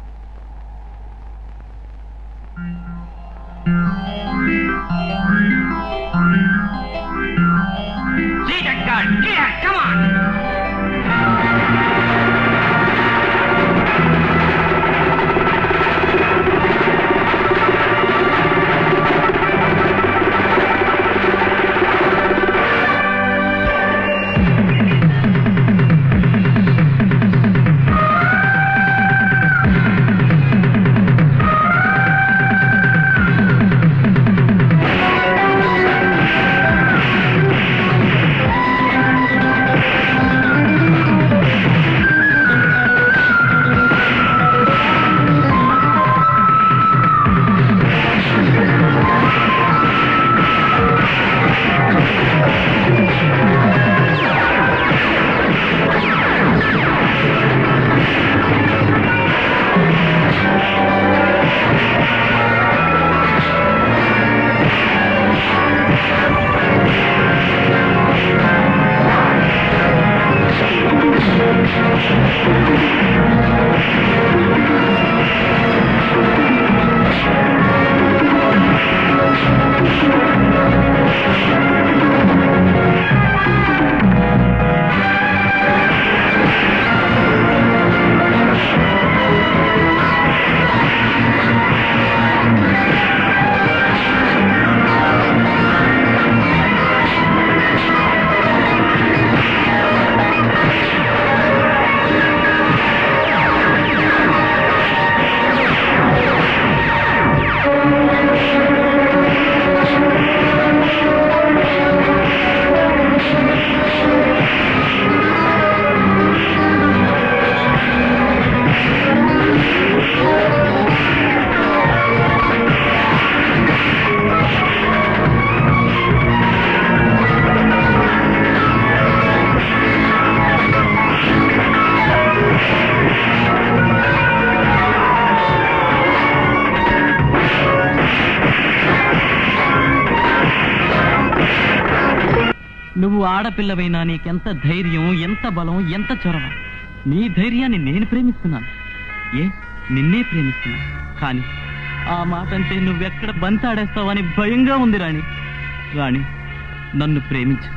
నువ్వు ఆడపిల్లవైనా నీకెంత ధైర్యం ఎంత బలం ఎంత చొరవ నీ ధైర్యాన్ని నేను ప్రేమిస్తున్నాను ఏ నిన్నే ప్రేమిస్తున్నాను కానీ ఆ మాట అంటే నువ్వెక్కడ బంతాడేస్తావని భయంగా ఉంది రాణి రాణి నన్ను ప్రేమించు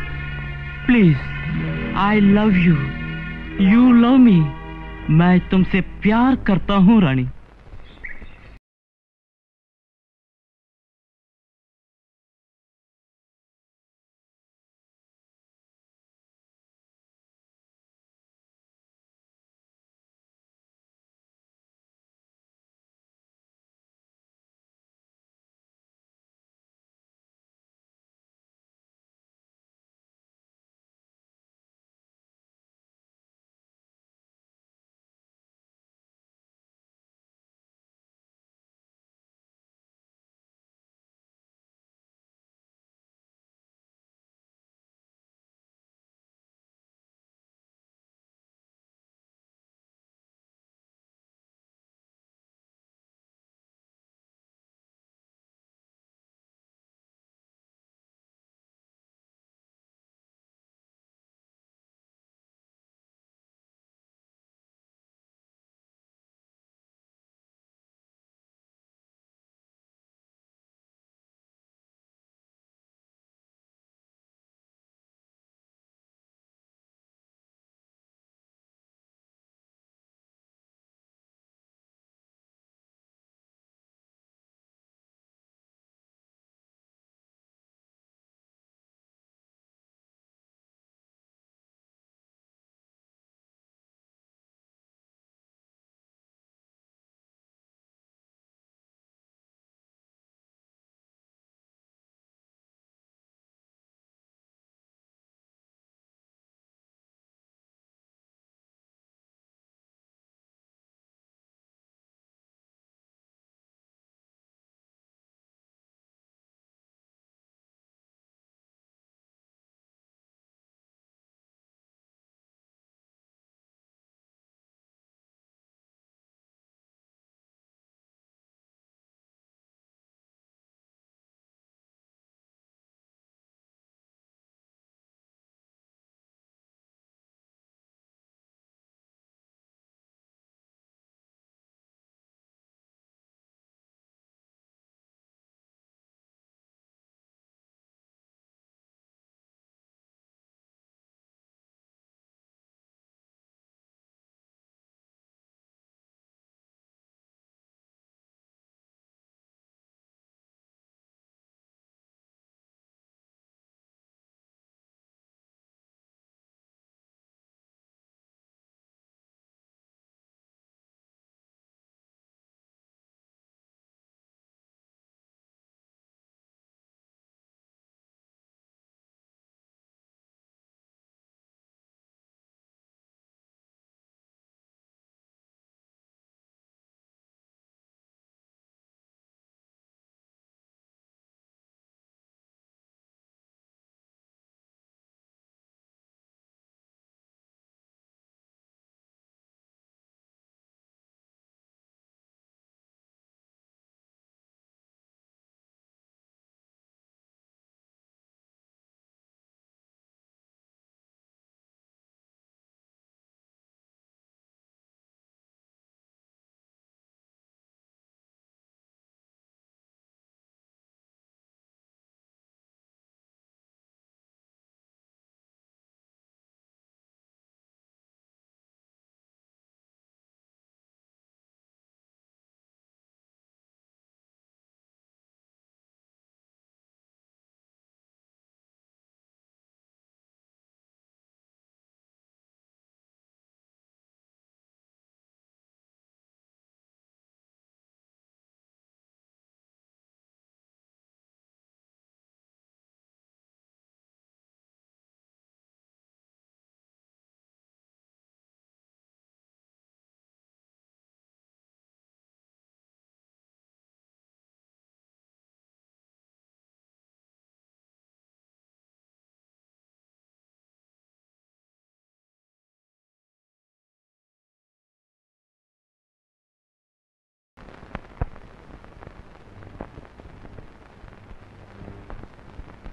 please I love you you love me मैं तुमसे प्यार करता हूँ रानी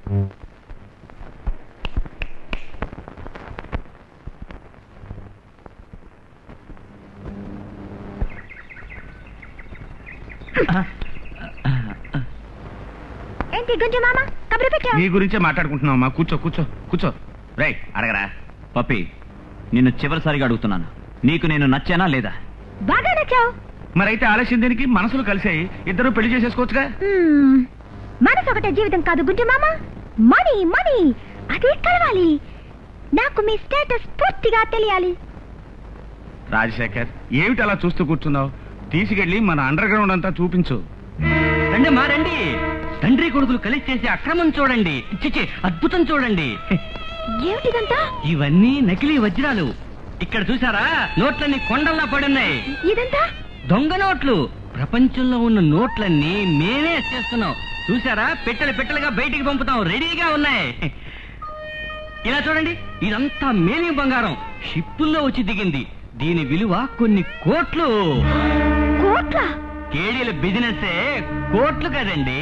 ఏంటి గుంజు మామ కబురు పెట్టావు నీ గురించే మాట్లాడుకుంటున్నావమ్మా కూర్చో కూర్చో కూర్చో రే అడగరా పప్పి నిన్ను చివరిసారిగా అడుగుతున్నాను నీకు నేను నచ్చానా లేదా బాగా నచ్చావు మరైతే ఆలస్యం దేనికి మనసులు కలిసాయి ఇద్దరు పెళ్లి చేసేసుకోవచ్చుగా మ్మ్. మనసు ఒకటే జీవితం కాదు గుంజు మామ మనీ మనీ అదే కలవాలి నాకు మీ స్టేటస్ పూర్తిగా తెలియాలి రాజశేఖర్ ఏమిటి అలా చూస్తూ కూర్చున్నావు తీసుకెళ్లి మన అండర్ గ్రౌండ్ అంతా చూపించు రండి మా రండి తండ్రి కొడుకులు కలిసి చేసే అక్రమం చూడండి చిచి అద్భుతం చూడండి ఏమిటిదంతా ఇవన్నీ నకిలీ వజ్రాలు ఇక్కడ చూసారా నోట్లన్నీ కొండల్లా పడున్నాయి ఇదంతా దొంగ నోట్లు ప్రపంచంలో ఉన్న నోట్లన్నీ మేమే చేస్తున్నాం చూసారా పెట్టెలు పెట్టెలుగా బయటికి పంపుతాం రెడీగా ఉన్నాయి ఇలా చూడండి ఇదంతా మేలిం బంగారం షిప్పుల్లో వచ్చి దిగింది దీని విలువ కొన్ని కోట్లు కోట్ల కేడీల బిజినెస్ కోట్లు కదండి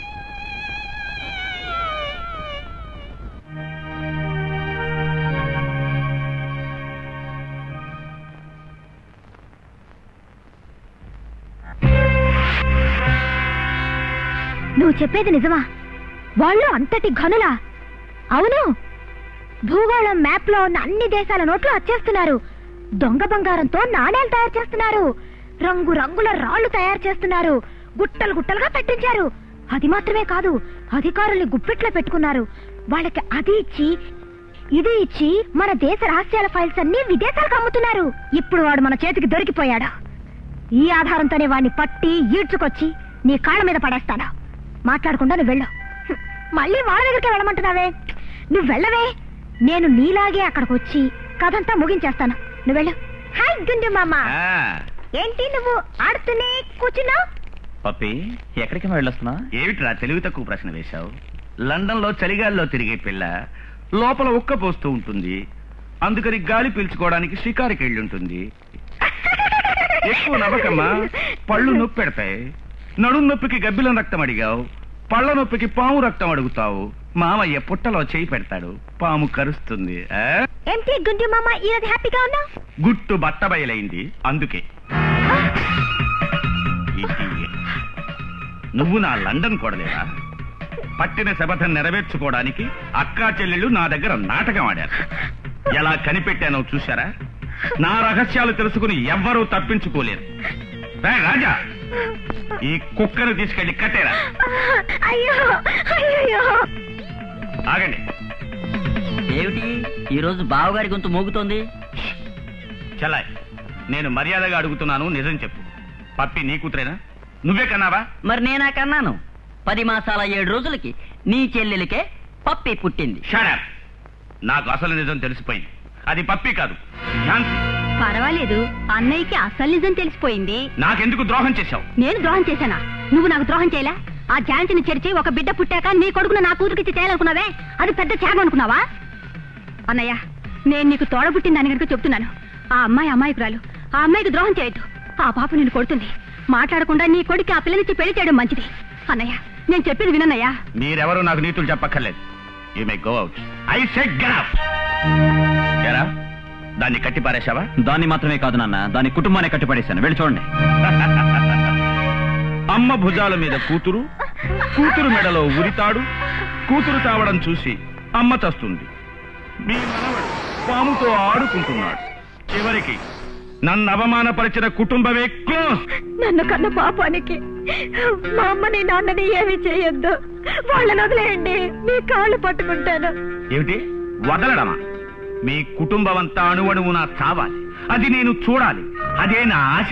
నువ్వు చెప్పేది నిజమా వాళ్ళు అంతటి ఘనులా అవును భూగోళం మ్యాప్ లో ఉన్న అన్ని దేశాల నోట్లు వచ్చేస్తున్నారు దొంగ బంగారంతో నాణేలు తయారు చేస్తున్నారు రంగు రంగుల రాళ్లు తయారు చేస్తున్నారు గుట్టలు గుట్టలుగా పెట్టించారు అది మాత్రమే కాదు అధికారుల్ని గుప్పెట్లో పెట్టుకున్నారు వాళ్ళకి అది ఇచ్చి ఇది ఇచ్చి మన దేశ రహస్యాల ఫైల్స్ అన్ని విదేశాలకు అమ్ముతున్నారు ఇప్పుడు వాడు మన చేతికి దొరికిపోయాడు ఈ ఆధారంతోనే వాడిని పట్టి ఈడ్చుకొచ్చి నీ కాళ్ళ మీద పడేస్తాను మాట్లాడకుండా నువ్వు వెళ్ళు హ్మ్. మళ్ళీ వాళ్ళ దగ్గరికి వెళ్ళమంటున్నావే నువ్వు వెళ్ళవే నేను నీలాగే అక్కడికి వచ్చి కథంతా ముగించేస్తాను నువ్వు వెళ్ళు హాయ్ గుండు మామ ఆ, ఏంటి నువ్వు ఆడుతూనే కూర్చున్నావు పప్పి ఎక్కడికి వెళ్ళొస్తున్నా ఏమిట్రా తెలివి తక్కువ ప్రశ్న వేశావు లండన్ లో చలిగాలిలో తిరిగే పిల్ల లోపల ఉక్క పోస్తూ ఉంటుంది అందుకని గాలి పీల్చుకోవడానికి షికారికి వెళ్ళి ఉంటుంది ఎక్కువ నవ్వకమ్మా పళ్ళు నొప్పి పెడతాయి నడుం నొప్పికి గబ్బిలం రక్తం అడిగావు పళ్ళ నొప్పికి పాము రక్తం అడుగుతావు మామయ్య పుట్టలో చేయి పెడతాడు పాము కరుస్తుంది ఆ? ఏంటి గుండు మామ ఈరోజు హ్యాపీగా ఉన్నావు గుట్టు బట్ట బయలైంది అందుకే ఇటీవే. నువ్వు నా లండన్ కొడలేదా పట్టిన శపథం నెరవేర్చుకోవడానికి అక్కా చెల్లెళ్ళు నా దగ్గర నాటకం ఆడారు ఎలా కనిపెట్టానో చూశారా నా రహస్యాలు తెలుసుకుని ఎవ్వరూ తప్పించుకోలేరు రేయ్ రాజా ఈ కుక్కను తీసుకెళ్లి కట్టేరా అయ్యో అయ్యో ఆగండి ఏమిటి ఈ రోజు బావగారి గొంతు మోగుతోంది చలాయ్ నేను మర్యాదగా అడుగుతున్నాను నిజం చెప్పు పప్పి నీ కూతురేనా నువ్వే కన్నావా మరి నేనా కన్నాను పది మాసాల ఏడు రోజులకి నీ చెల్లెలికే పప్పి పుట్టింది షడప్ నాకు అసలు నిజం తెలిసిపోయింది అది పప్పి కాదు ఝాన్సీ పర్వాలేదు అన్నయ్యకి అసలు నిజం తెలిసిపోయింది నాకెందుకు ద్రోహం చేశావు నేను ద్రోహం చేశానా నువ్వు నాకు ద్రోహం చేయలే ఆ ఝాన్సీని చెరిచి ఒక బిడ్డ పుట్టాక నీ కొడుకును నా కూతురికి చేయాలనుకున్నావే అది పెద్ద త్యాగం అనుకున్నావా అన్నయ్య నేను నీకు తోడబుట్టింది అని కనుక చెప్తున్నాను ఆ అమ్మాయి అమాయకురాలు ఆ అమ్మాయికి ద్రోహం చేయొద్దు ఆ పాప నేను కొడుతుంది మాట్లాడకుండా నీ కొడుకు ఆ పిల్లనిచ్చి పెళ్లి చేయడం మంచిది అన్నయ్య నేను చెప్పేది వినన్నయ్యా మీరెవరూ నాకు నీతులు చెప్పక్కర్లేదు you may go out I set graph దాన్ని కట్టి పారేశావా దాన్ని మాత్రమే కాదు నాన్న దాని కుటుంబాన్ని కట్టిపడేశాను వెళ్ళి చూడండి అమ్మ భుజాల మీద కూతురు కూతురు మెడలో ఉరితాడు కూతురు తావడం చూసి అమ్మ చస్తుంది మీ మనవడు పాముతో ఆడుకుంటున్నాడు చివరికి నన్ను అవమానపరిచిన కుటుంబమే క్లోజ్ నన్ను కన్న పాపానికి మా అమ్మని నాన్నని ఏమి చేయొద్దు వాళ్ళని వదిలేయండి మీ కాళ్ళు పట్టుకుంటాను ఏమిటి వదలడమా మీ కుటుంబం అంతా అణువణువునా చావాలి అది నేను చూడాలి అదే నా ఆశ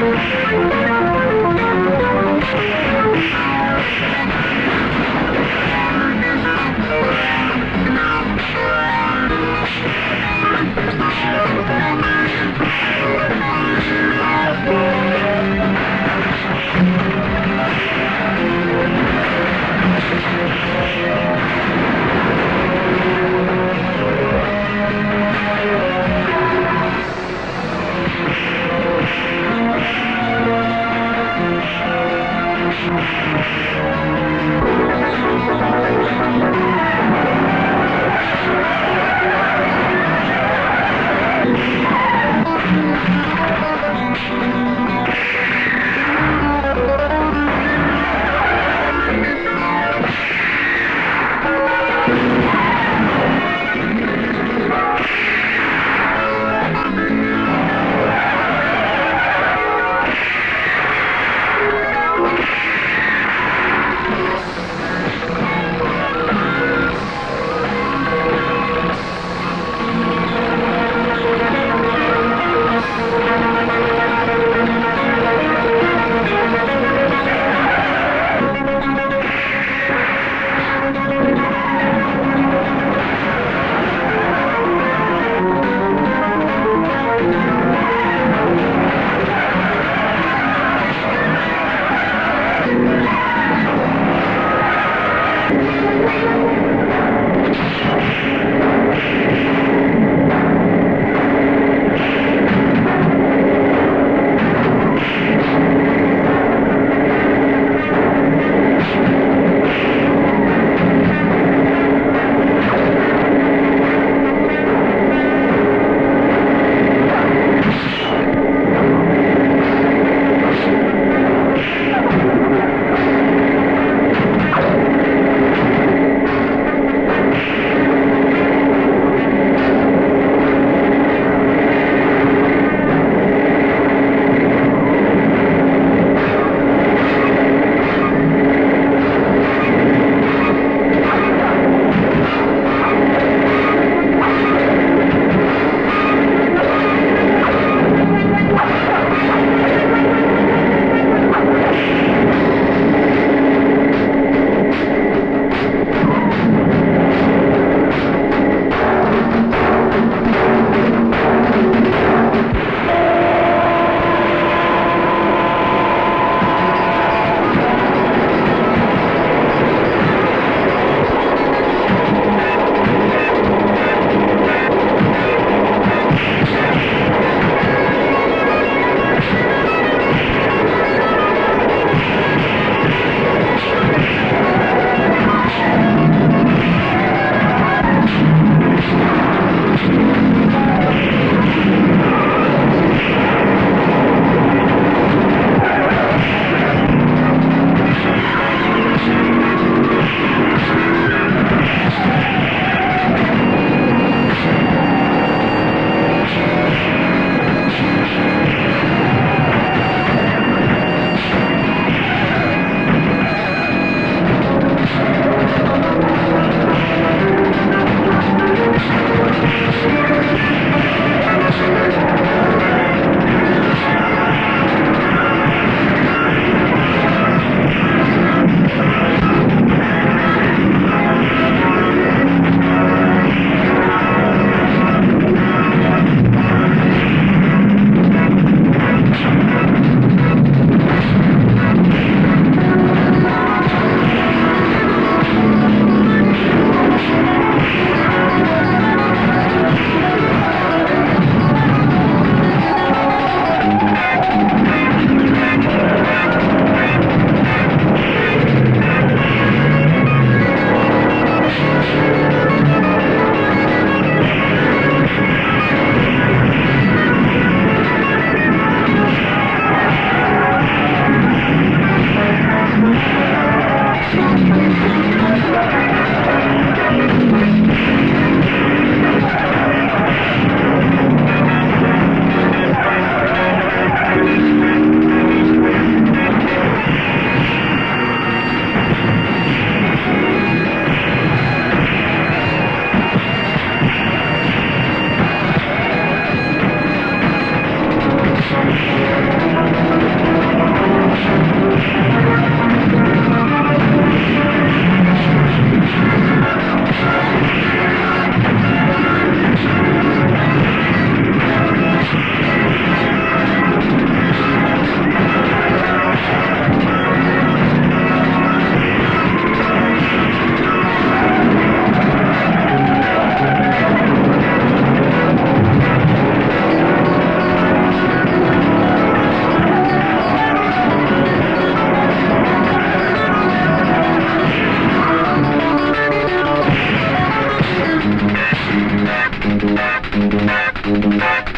ఆ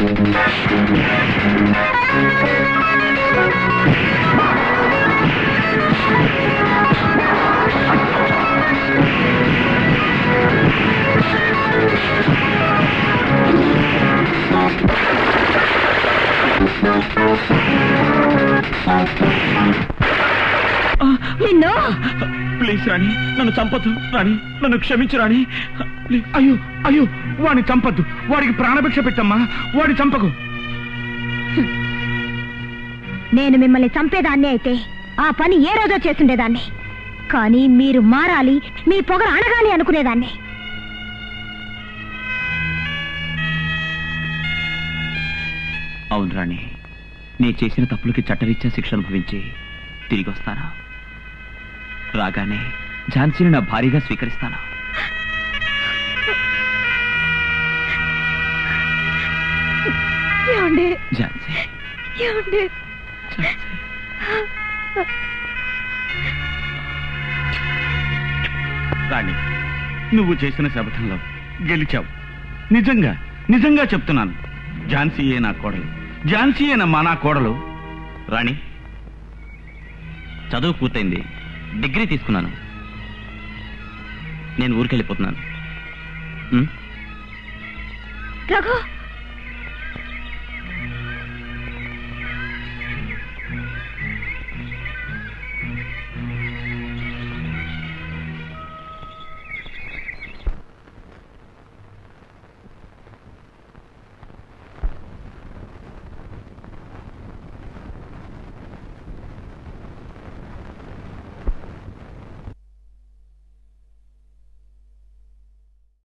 నిన్ను ప్లీజ్ రాణి నన్ను చంపద్దు రాణి నన్ను క్షమించు రాణి ప్లీజ్. అయ్యో అయ్యో వాడిని చంపద్దు వాడికి ప్రాణభిక్ష పెట్టమ్మా వాడి చంపకు నేను మిమ్మల్ని చంపేదాన్ని అయితే ఆ పని ఏ రోజో చేస్తుండేదాన్ని కానీ మీరు మారాలి మీ పొగరు అణగాలి అనుకునేదాన్ని అవును రాణి నీ చేసిన తప్పులకి చట్టరీత్యా శిక్ష అనుభవించి తిరిగి వస్తాను రాగానే ఝాన్సీని నా భారీగా స్వీకరిస్తాను ఏమండి ఝాన్సీ ఏమండి రాణి నువ్వు చేసిన శపథంలో గెలిచావు నిజంగా నిజంగా చెప్తున్నాను ఝాన్సీయే నా కోడలు ఝాన్సీయే నా నా కోడలు రాణి చదువు పూర్తయింది డిగ్రీ తీసుకున్నాను నేను ఊరికెళ్ళిపోతున్నాను ఉం? రఘు